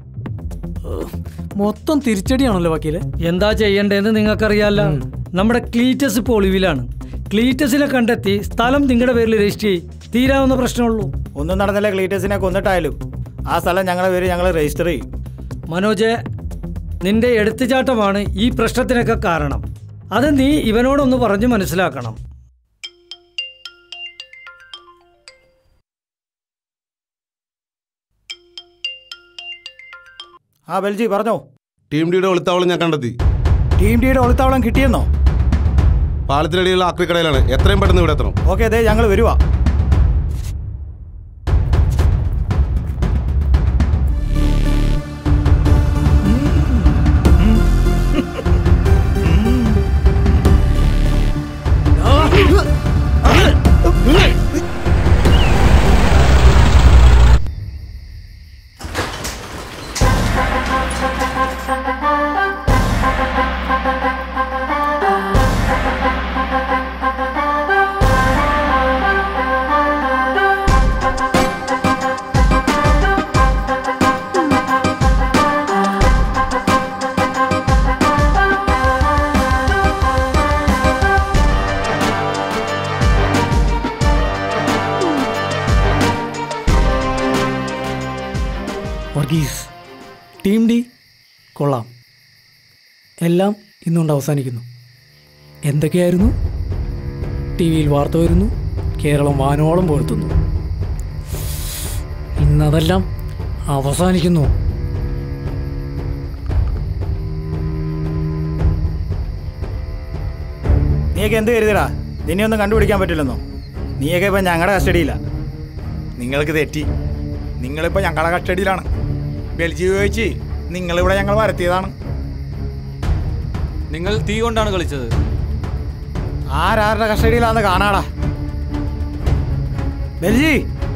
മൊത്തം തിരിച്ചടിയാണല്ലോ വക്കീലെ എന്താ ചെയ്യേണ്ടതെന്ന് നിങ്ങൾക്കറിയാല്ല നമ്മുടെ ക്ലീറ്റസ് ഇപ്പോൾ ഒളിവിലാണ് ക്ലീറ്റസിനെ കണ്ടെത്തി സ്ഥലം നിങ്ങളുടെ പേരിൽ രജിസ്റ്റർ ചെയ്യും തീരാവുന്ന പ്രശ്നമുള്ളൂ ഒന്നും നടന്നില്ല ക്ലീറ്റസിനെ കൊന്നിട്ടായാലും ആ സ്ഥലം ഞങ്ങളുടെ പേര് ഞങ്ങൾ രജിസ്റ്റർ ചെയ്യും മനോജ് നിന്റെ എടുത്തുചാട്ടമാണ് ഈ പ്രശ്നത്തിനൊക്കെ കാരണം അത് നീ ഇവനോടൊന്ന് പറഞ്ഞു മനസ്സിലാക്കണം ആ ബെൽജി പറഞ്ഞോ ടീം ഡിയുടെ ഒളിത്താവളം ഞാൻ കണ്ടെത്തി ടീം ഡിയുടെ ഒളിത്താവളം കിട്ടിയെന്നോ പാലത്തിനടിയിലുള്ള ആക്രിക്കടയിലാണ് എത്രയും പെട്ടെന്ന് ഇവിടെ എത്തണം ഓക്കെ അതെ ഞങ്ങൾ വരുവാ വർഗീസ് ടീം ഡി കൊള്ളാം എല്ലാം ഇന്നുകൊണ്ട് അവസാനിക്കുന്നു എന്തൊക്കെയായിരുന്നു ടി വിയിൽ വാർത്ത വരുന്നു കേരളം വാനോളം പുകഴ്ത്തുന്നു ഇന്നതെല്ലാം അവസാനിക്കുന്നു നീയൊക്കെ എന്ത് കരുതിടാ നിന്നെ ഒന്നും കണ്ടുപിടിക്കാൻ പറ്റില്ലെന്നോ നീയൊക്കെ ഇപ്പം ഞങ്ങളുടെ കസ്റ്റഡിയില്ല നിങ്ങൾക്ക് തെറ്റി നിങ്ങളിപ്പോൾ ഞങ്ങളുടെ കസ്റ്റഡിയിലാണ് ബെൽജി ഉപയോഗിച്ച് നിങ്ങളിവിടെ ഞങ്ങൾ വരുത്തിയതാണ് നിങ്ങൾ തീ കൊണ്ടാണ് കളിച്ചത് ആരാരുടെ കസ്റ്റഡിയിലാന്ന് കാണാടാ ബെൽജി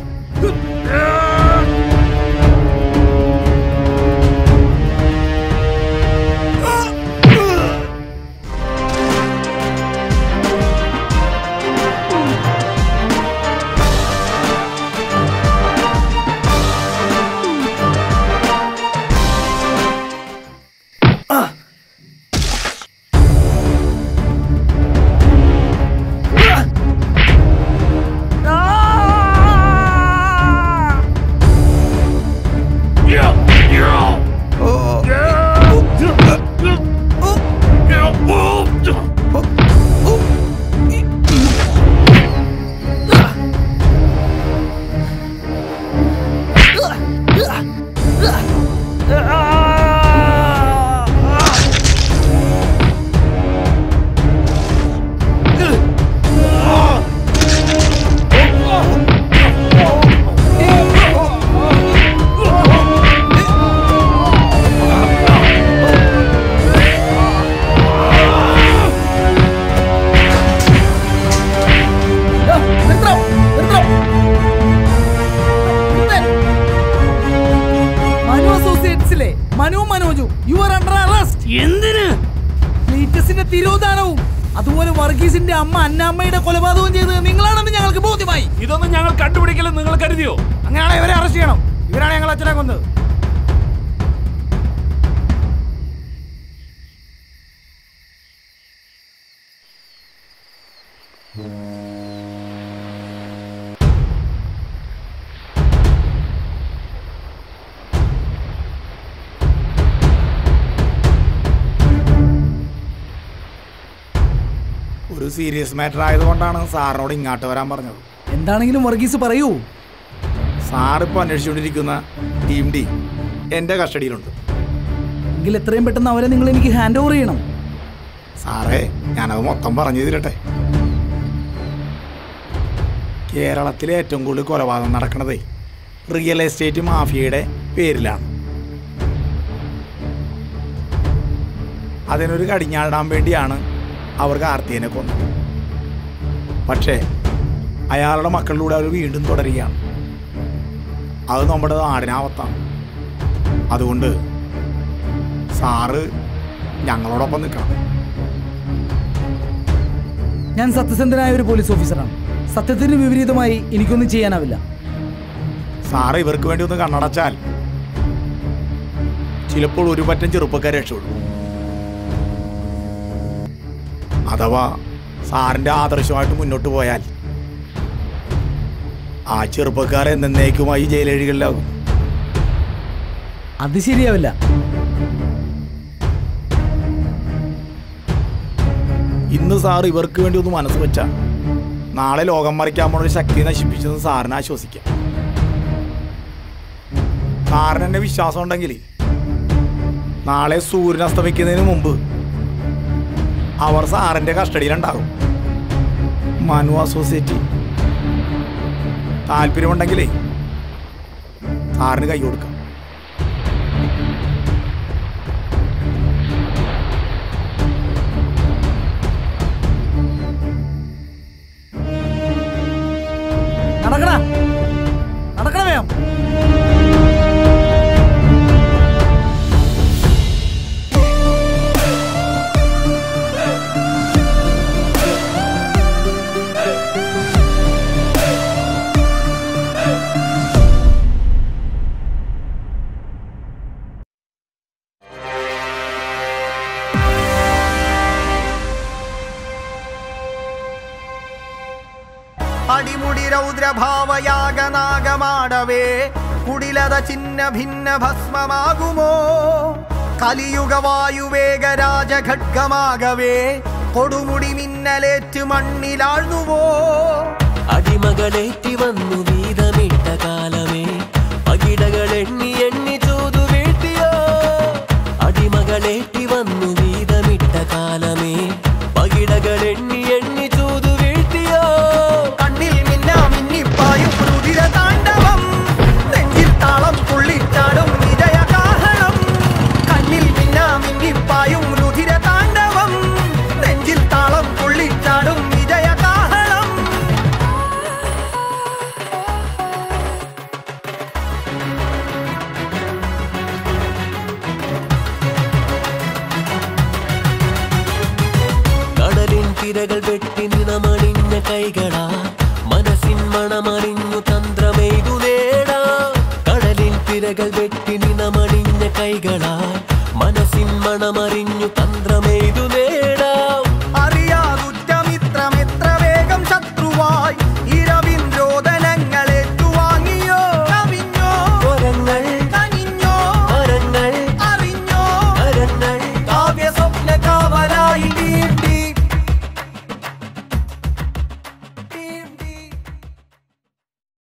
മനു അസോസിയേറ്റ്സിലെ Manu Manoj you are under arrest എന്തിന് ക്ലീറ്റസിന്റെ തിരോധാനവും അതുപോലെ വർഗീസിന്റെ അമ്മ അന്നാമ്മയുടെ കൊലപാതകവും ചെയ്തത് നിങ്ങളാണെന്ന് ഞങ്ങൾക്ക് ബോധ്യമായി ഇതൊന്നും ഞങ്ങൾ കണ്ടുപിടിക്കലെന്ന് നിങ്ങൾ കരുതിയോ അങ്ങനെയാണെങ്കിൽ ഇവരെ അറസ്റ്റ് ചെയ്യണം ഇവരാണ് ഞങ്ങൾ അച്ഛനെ കൊന്നത് ഒരു സീരിയസ് മാറ്റർ ആയതുകൊണ്ടാണ് സാറിനോട് ഇങ്ങോട്ട് വരാൻ പറഞ്ഞത് എന്താണെങ്കിലും വർഗീസ് പറയൂ സാർ ഇപ്പോൾ അന്വേഷിച്ചുകൊണ്ടിരിക്കുന്ന ടീം ഡി എൻ്റെ കസ്റ്റഡിയിലുണ്ട് എങ്കിൽ എത്രയും പെട്ടെന്ന് അവരെ നിങ്ങൾ എനിക്ക് ഹാൻഡ് ഓവർ ചെയ്യണം സാറേ ഞാനത് മൊത്തം പറഞ്ഞു തരട്ടെ കേരളത്തിലെ ഏറ്റവും കൂടുതൽ കൊലപാതകം നടക്കണതേ റിയൽ എസ്റ്റേറ്റ് മാഫിയയുടെ പേരിലാണ് അതിനൊരു കടിഞ്ഞാടാൻ വേണ്ടിയാണ് അവർ കാർത്തികനെ കൊന്നത് പക്ഷേ അയാളുടെ മക്കളിലൂടെ അവർ വീണ്ടും തുടരുകയാണ് അത് നമ്മുടെ നാടിനാവത്താണ് അതുകൊണ്ട് സാറ് ഞങ്ങളോടൊപ്പം നിൽക്കണം ഞാൻ സത്യസന്ധനായ ഒരു പോലീസ് ഓഫീസറാണ് സത്യത്തിന് വിപരീതമായി എനിക്കൊന്നും ചെയ്യാനാവില്ല സാറ് ഇവർക്ക് വേണ്ടി ഒന്ന് കണ്ണടച്ചാൽ ചിലപ്പോൾ ഒരു പറ്റം ചെറുപ്പക്കാരെ രക്ഷപ്പെടും അഥവാ സാറിന്റെ ആദർശമായിട്ട് മുന്നോട്ട് പോയാൽ ആ ചെറുപ്പക്കാരെ എന്നേക്കുമായി ജയിലഴികളിലാകും അത് ശരിയാവില്ല ഇന്ന് സാർ ഇവർക്ക് വേണ്ടി ഒന്ന് മനസ്സ് വെച്ച നാളെ ലോകം മറിക്കാൻ പോണ ഒരു ശക്തി നശിപ്പിച്ചെന്ന് സാറിനെ ആശ്വസിക്കാം സാറിന് എന്നെ വിശ്വാസം ഉണ്ടെങ്കിൽ നാളെ സൂര്യൻ അസ്തമിക്കുന്നതിന് മുമ്പ് അവർ സാറിന്റെ കസ്റ്റഡിയിലുണ്ടാകും മനു അസോസിയേറ്റ് താല്പര്യമുണ്ടെങ്കിലേ സാറിന് കൈ കൊടുക്കാം നടക്കടാ നടക്കണ വേഗം അടിമുടി രൗദ്രഭാവയാഗനാഗമാടവേ കുടിലത ചിന്ന ഭിന്ന ഭസ്മമാകുമോ കലിയുഗ വായുവേഗ രാജഖഡ്ഗമാകവേ കൊടുമുടി മിന്നലേറ്റ് മണ്ണിലാഴ്ന്നുവോ അടിമകളേറ്റി വന്നു വീതമിട്ട കാലമേ പകിടകൾ എണ്ണി എണ്ണി ചൂതു വീട്ടിയോ അടിമകളേറ്റി വന്നു വീതമിട്ട കാലമേ പകിടകൾ എണ്ണി എണ്ണി ചൂതു വീട്ടിയോ കണ്ണിൽ മിന്നാ മിന്നിപ്പായും രുതിര താണ്ഡവം നെഞ്ചിൽ താളം തുള്ളിച്ചാടും വിജയകാഹളം കണ്ണിൽ മിന്നാ മിന്നിപ്പായും രുതിര താണ്ഡവം നെഞ്ചിൽ താളം തുള്ളിച്ചാടും വിജയകാഹളം കടലിൻ തിരകൾ വെട്ടി നിണമണിഞ്ഞ കൈകളാ മനസ്സിൻ മണമറിഞ്ഞു തന്ത്രമെയ്തു നേടാ കടലിൻ തിരകൾ വെട്ടി നിണമണിഞ്ഞ കൈകളാ മനസ്സിൻ മണമറിഞ്ഞു തന്ത്രമെയ്തു നേടാ